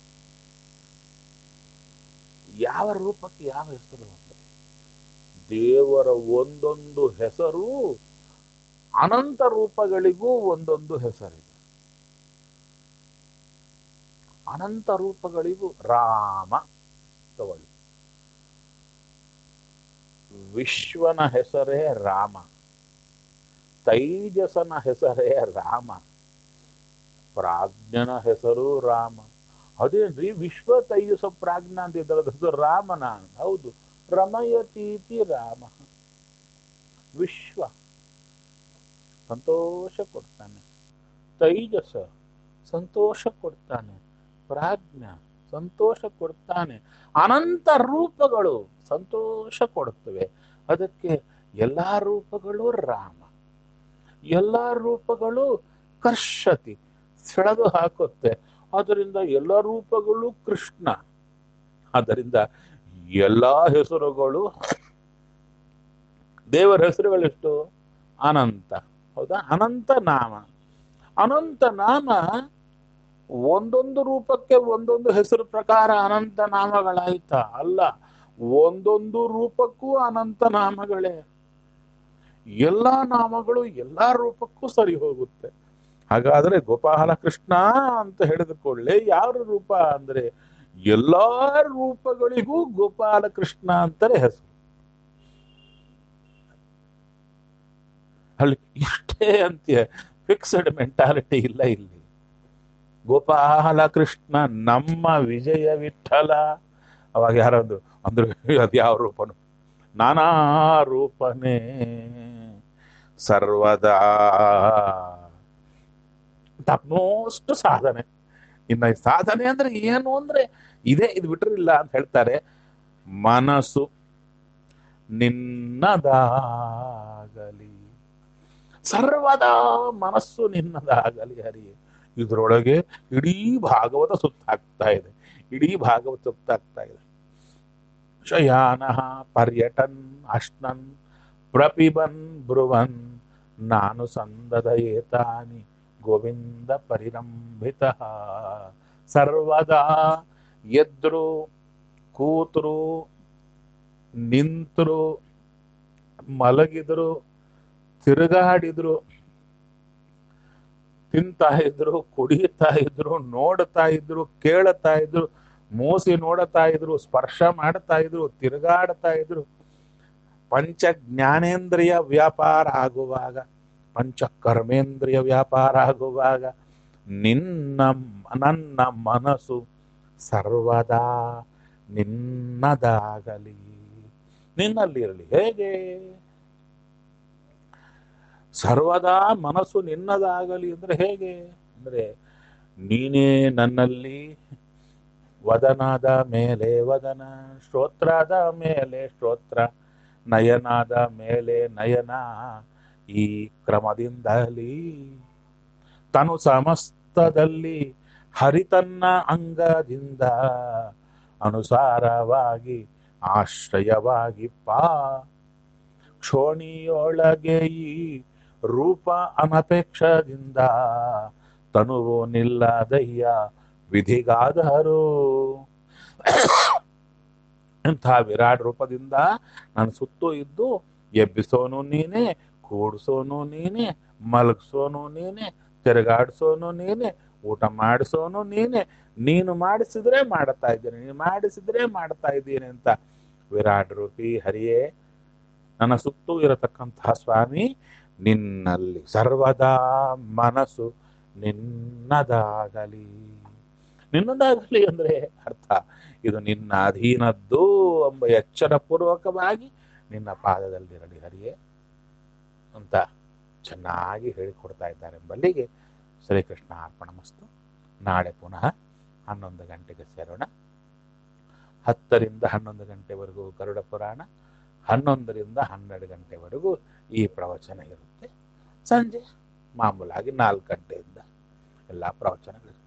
ಯಾವ ರೂಪಕ್ಕೆ ಯಾವ ಹೆಸರು ಅಂತ ದೇವರ ಒಂದೊಂದು ಹೆಸರು ಅನಂತ ರೂಪಗಳಿಗೂ ಒಂದೊಂದು ಹೆಸರಿದೆ ಅನಂತ ರೂಪಗಳಿಗೂ ರಾಮ ತಗೊಳ್ಳಿ ವಿಶ್ವನ ಹೆಸರೇ ರಾಮ ತೈಜಸನ ಹೆಸರೇ ರಾಮ ಪ್ರಾಜ್ಞನ ಹೆಸರು ರಾಮ ಅದೇನ್ರಿ ವಿಶ್ವ ತೈಜಸ ಪ್ರಾಜ್ಞ ಅಂತ ಇದ್ದದ್ದು ರಾಮನ ಹೌದು ರಮಯತೀತಿ ರಾಮ ವಿಶ್ವ ಸಂತೋಷ ಕೊಡ್ತಾನೆ ತೈಜಸ ಸಂತೋಷ ಕೊಡ್ತಾನೆ ಪ್ರಾಜ್ಞ ಸಂತೋಷ ಕೊಡ್ತಾನೆ ಅನಂತ ರೂಪಗಳು ಸಂತೋಷ ಕೊಡುತ್ತವೆ ಅದಕ್ಕೆ ಎಲ್ಲಾ ರೂಪಗಳು ರಾಮ ಎಲ್ಲಾ ರೂಪಗಳು ಕರ್ಷತಿ ಸೆಳೆದು ಹಾಕುತ್ತೆ ಅದರಿಂದ ಎಲ್ಲ ರೂಪಗಳು ಕೃಷ್ಣ ಆದ್ದರಿಂದ ಎಲ್ಲಾ ಹೆಸರುಗಳು ದೇವರ ಹೆಸರುಗಳೆಷ್ಟು ಅನಂತ ಹೌದಾ ಅನಂತ ನಾಮ ಅನಂತ ನಾಮ ಒಂದೊಂದು ರೂಪಕ್ಕೆ ಒಂದೊಂದು ಹೆಸರು ಪ್ರಕಾರ ಅನಂತ ನಾಮಗಳಾಯ್ತಾ ಅಲ್ಲ ಒಂದೊಂದು ರೂಪಕ್ಕೂ ಅನಂತ ನಾಮಗಳೇ ಎಲ್ಲಾ ನಾಮಗಳು ಎಲ್ಲಾ ರೂಪಕ್ಕೂ ಸರಿ ಹೋಗುತ್ತೆ ಹಾಗಾದ್ರೆ ಗೋಪಾಲ ಕೃಷ್ಣ ಅಂತ ಹೇಳಿದುಕೊಳ್ಳೆ ಯಾವ ರೂಪ ಅಂದ್ರೆ ಎಲ್ಲಾ ರೂಪಗಳಿಗೂ ಗೋಪಾಲ ಕೃಷ್ಣ ಅಂತಾರೆ ಹೆಸರು ಅಲ್ಲಿ ಇಷ್ಟೇ ಅಂತ್ಯ ಫಿಕ್ಸ್ಡ್ ಮೆಂಟಾಲಿಟಿ ಇಲ್ಲ ಇಲ್ಲಿ ಗೋಪಾಲ ಕೃಷ್ಣ ನಮ್ಮ ವಿಜಯ ವಿಠಲ ಅವಾಗ ಯಾರೊಂದು ಅಂದ್ರೆ ಅದು ಯಾವ ರೂಪನು ನಾನಾ ರೂಪನೇ ಸರ್ವದಾ ಮೋಸ್ಟ್ ಸಾಧನೆ ಇನ್ನ ಈ ಸಾಧನೆ ಅಂದ್ರೆ ಏನು ಅಂದ್ರೆ ಇದೇ ಇದು ಬಿಟ್ರಿಲ್ಲ ಅಂತ ಹೇಳ್ತಾರೆ ಮನಸ್ಸು ನಿನ್ನದಾಗಲಿ ಸರ್ವದಾ ಮನಸ್ಸು ನಿನ್ನದಾಗಲಿ ಹರಿ ಇದ್ರೊಳಗೆ ಇಡೀ ಭಾಗವತ ಸುತ್ತಾಗ್ತಾ ಇದೆ ಇಡೀ ಭಾಗವತ ಸುತ್ತಾಗ್ತಾ ಇದೆ ಶಯಾನ ಪರ್ಯಟನ್ ಅಶ್ನನ್ ಪ್ರಪಿಬನ್ ಬ್ರುವನ್ ನಾನು ಸಂದದ ಏತಾನಿ ಗೋವಿಂದ ಪರಿರಂಭಿತ ಸರ್ವದಾ ಎದ್ರು ಕೂತರು ನಿಂತರು ಮಲಗಿದ್ರು ತಿರುಗಾಡಿದ್ರು ತಿಂತಾ ಇದ್ರು ಕುಡಿಯುತ್ತಾ ಇದ್ರು ನೋಡ್ತಾ ಇದ್ರು ಕೇಳುತ್ತಾ ಇದ್ರು ಮೂಸಿ ನೋಡುತ್ತಾ ಇದ್ರು ಸ್ಪರ್ಶ ಮಾಡ್ತಾ ಇದ್ರು ತಿರುಗಾಡ್ತಾ ಇದ್ರು ಪಂಚ ಜ್ಞಾನೇಂದ್ರಿಯ ವ್ಯಾಪಾರ ಆಗುವಾಗ ಪಂಚ ಕರ್ಮೇಂದ್ರಿಯ ವ್ಯಾಪಾರ ಆಗುವಾಗ ನಿನ್ನ ನನ್ನ ಮನಸ್ಸು ಸರ್ವದಾ ನಿನ್ನದಾಗಲಿ ನಿನ್ನಲ್ಲಿ ಇರಲಿ ಹೇಗೆ ಸರ್ವದಾ ಮನಸ್ಸು ನಿನ್ನದಾಗಲಿ ಅಂದ್ರೆ ಹೇಗೆ ಅಂದ್ರೆ ನೀನೇ ನನ್ನಲ್ಲಿ ವದನದ ಮೇಲೆ ವದನ ಶ್ರೋತ್ರದ ಮೇಲೆ ಶ್ರೋತ್ರ ನಯನದ ಮೇಲೆ ನಯನ ಈ ಕ್ರಮದಿಂದಲೇ ತನು ಸಮಸ್ತದಲ್ಲಿ ಹರಿತನ್ನ ಅಂಗದಿಂದ ಅನುಸಾರವಾಗಿ ಆಶ್ರಯವಾಗಿ ಪಾ ಕ್ಷೋಣಿಯೊಳಗೆ ಈ ರೂಪ ಅನಪೇಕ್ಷದಿಂದ ತನುವು ನಿಲ್ಲದಯ್ಯ ವಿಧಿಗಾದರು ಇಂಥ ವಿರಾಟ್ ರೂಪದಿಂದ ನನ್ನ ಸುತ್ತು ಇದ್ದು ಎಬ್ಬಿಸೋನು ನೀನೆ ಕೂಡ್ಸೋನು ನೀನೆ ಮಲಗ್ಸೋನು ನೀನೆ ತಿರುಗಾಡ್ಸೋನು ನೀನೆ ಊಟ ಮಾಡಿಸೋನು ನೀನೆ ನೀನು ಮಾಡಿಸಿದ್ರೆ ಮಾಡ್ತಾ ಇದ್ದೀನಿ ನೀನು ಮಾಡಿಸಿದ್ರೆ ಮಾಡ್ತಾ ಇದ್ದೀನಿ ಅಂತ ವಿರಾಟ್ ರೂಪಿ ಹರಿಯೇ ನನ್ನ ಸುತ್ತೂ ಇರತಕ್ಕಂತಹ ಸ್ವಾಮಿ ನಿನ್ನಲ್ಲಿ ಸರ್ವದಾ ಮನಸ್ಸು ನಿನ್ನದಾಗಲಿ ನಿನ್ನದಾಗಲಿ ಅಂದ್ರೆ ಅರ್ಥ ಇದು ನಿನ್ನ ಅಧೀನದ್ದು ಎಂಬ ಎಚ್ಚರ ಪೂರ್ವಕವಾಗಿ ನಿನ್ನ ಪಾದದಲ್ಲಿರಲಿ ಹರಿಯೇ ಅಂತ ಚೆನ್ನಾಗಿ ಹೇಳಿಕೊಡ್ತಾ ಇದ್ದಾರೆ ಎಂಬಲ್ಲಿಗೆ ಶ್ರೀಕೃಷ್ಣ ಅರ್ಪಣಮಸ್ತು ನಾಳೆ ಪುನಃ ಹನ್ನೊಂದು ಗಂಟೆಗೆ ಸೇರೋಣ ಹತ್ತರಿಂದ ಹನ್ನೊಂದು ಗಂಟೆವರೆಗೂ ಗರುಡ ಪುರಾಣ ಹನ್ನೊಂದರಿಂದ ಹನ್ನೆರಡು ಗಂಟೆವರೆಗೂ ಈ ಪ್ರವಚನ ಇರುತ್ತೆ ಸಂಜೆ ಮಾಮೂಲಾಗಿ ನಾಲ್ಕು ಗಂಟೆಯಿಂದ ಎಲ್ಲ ಪ್ರವಚನಗಳು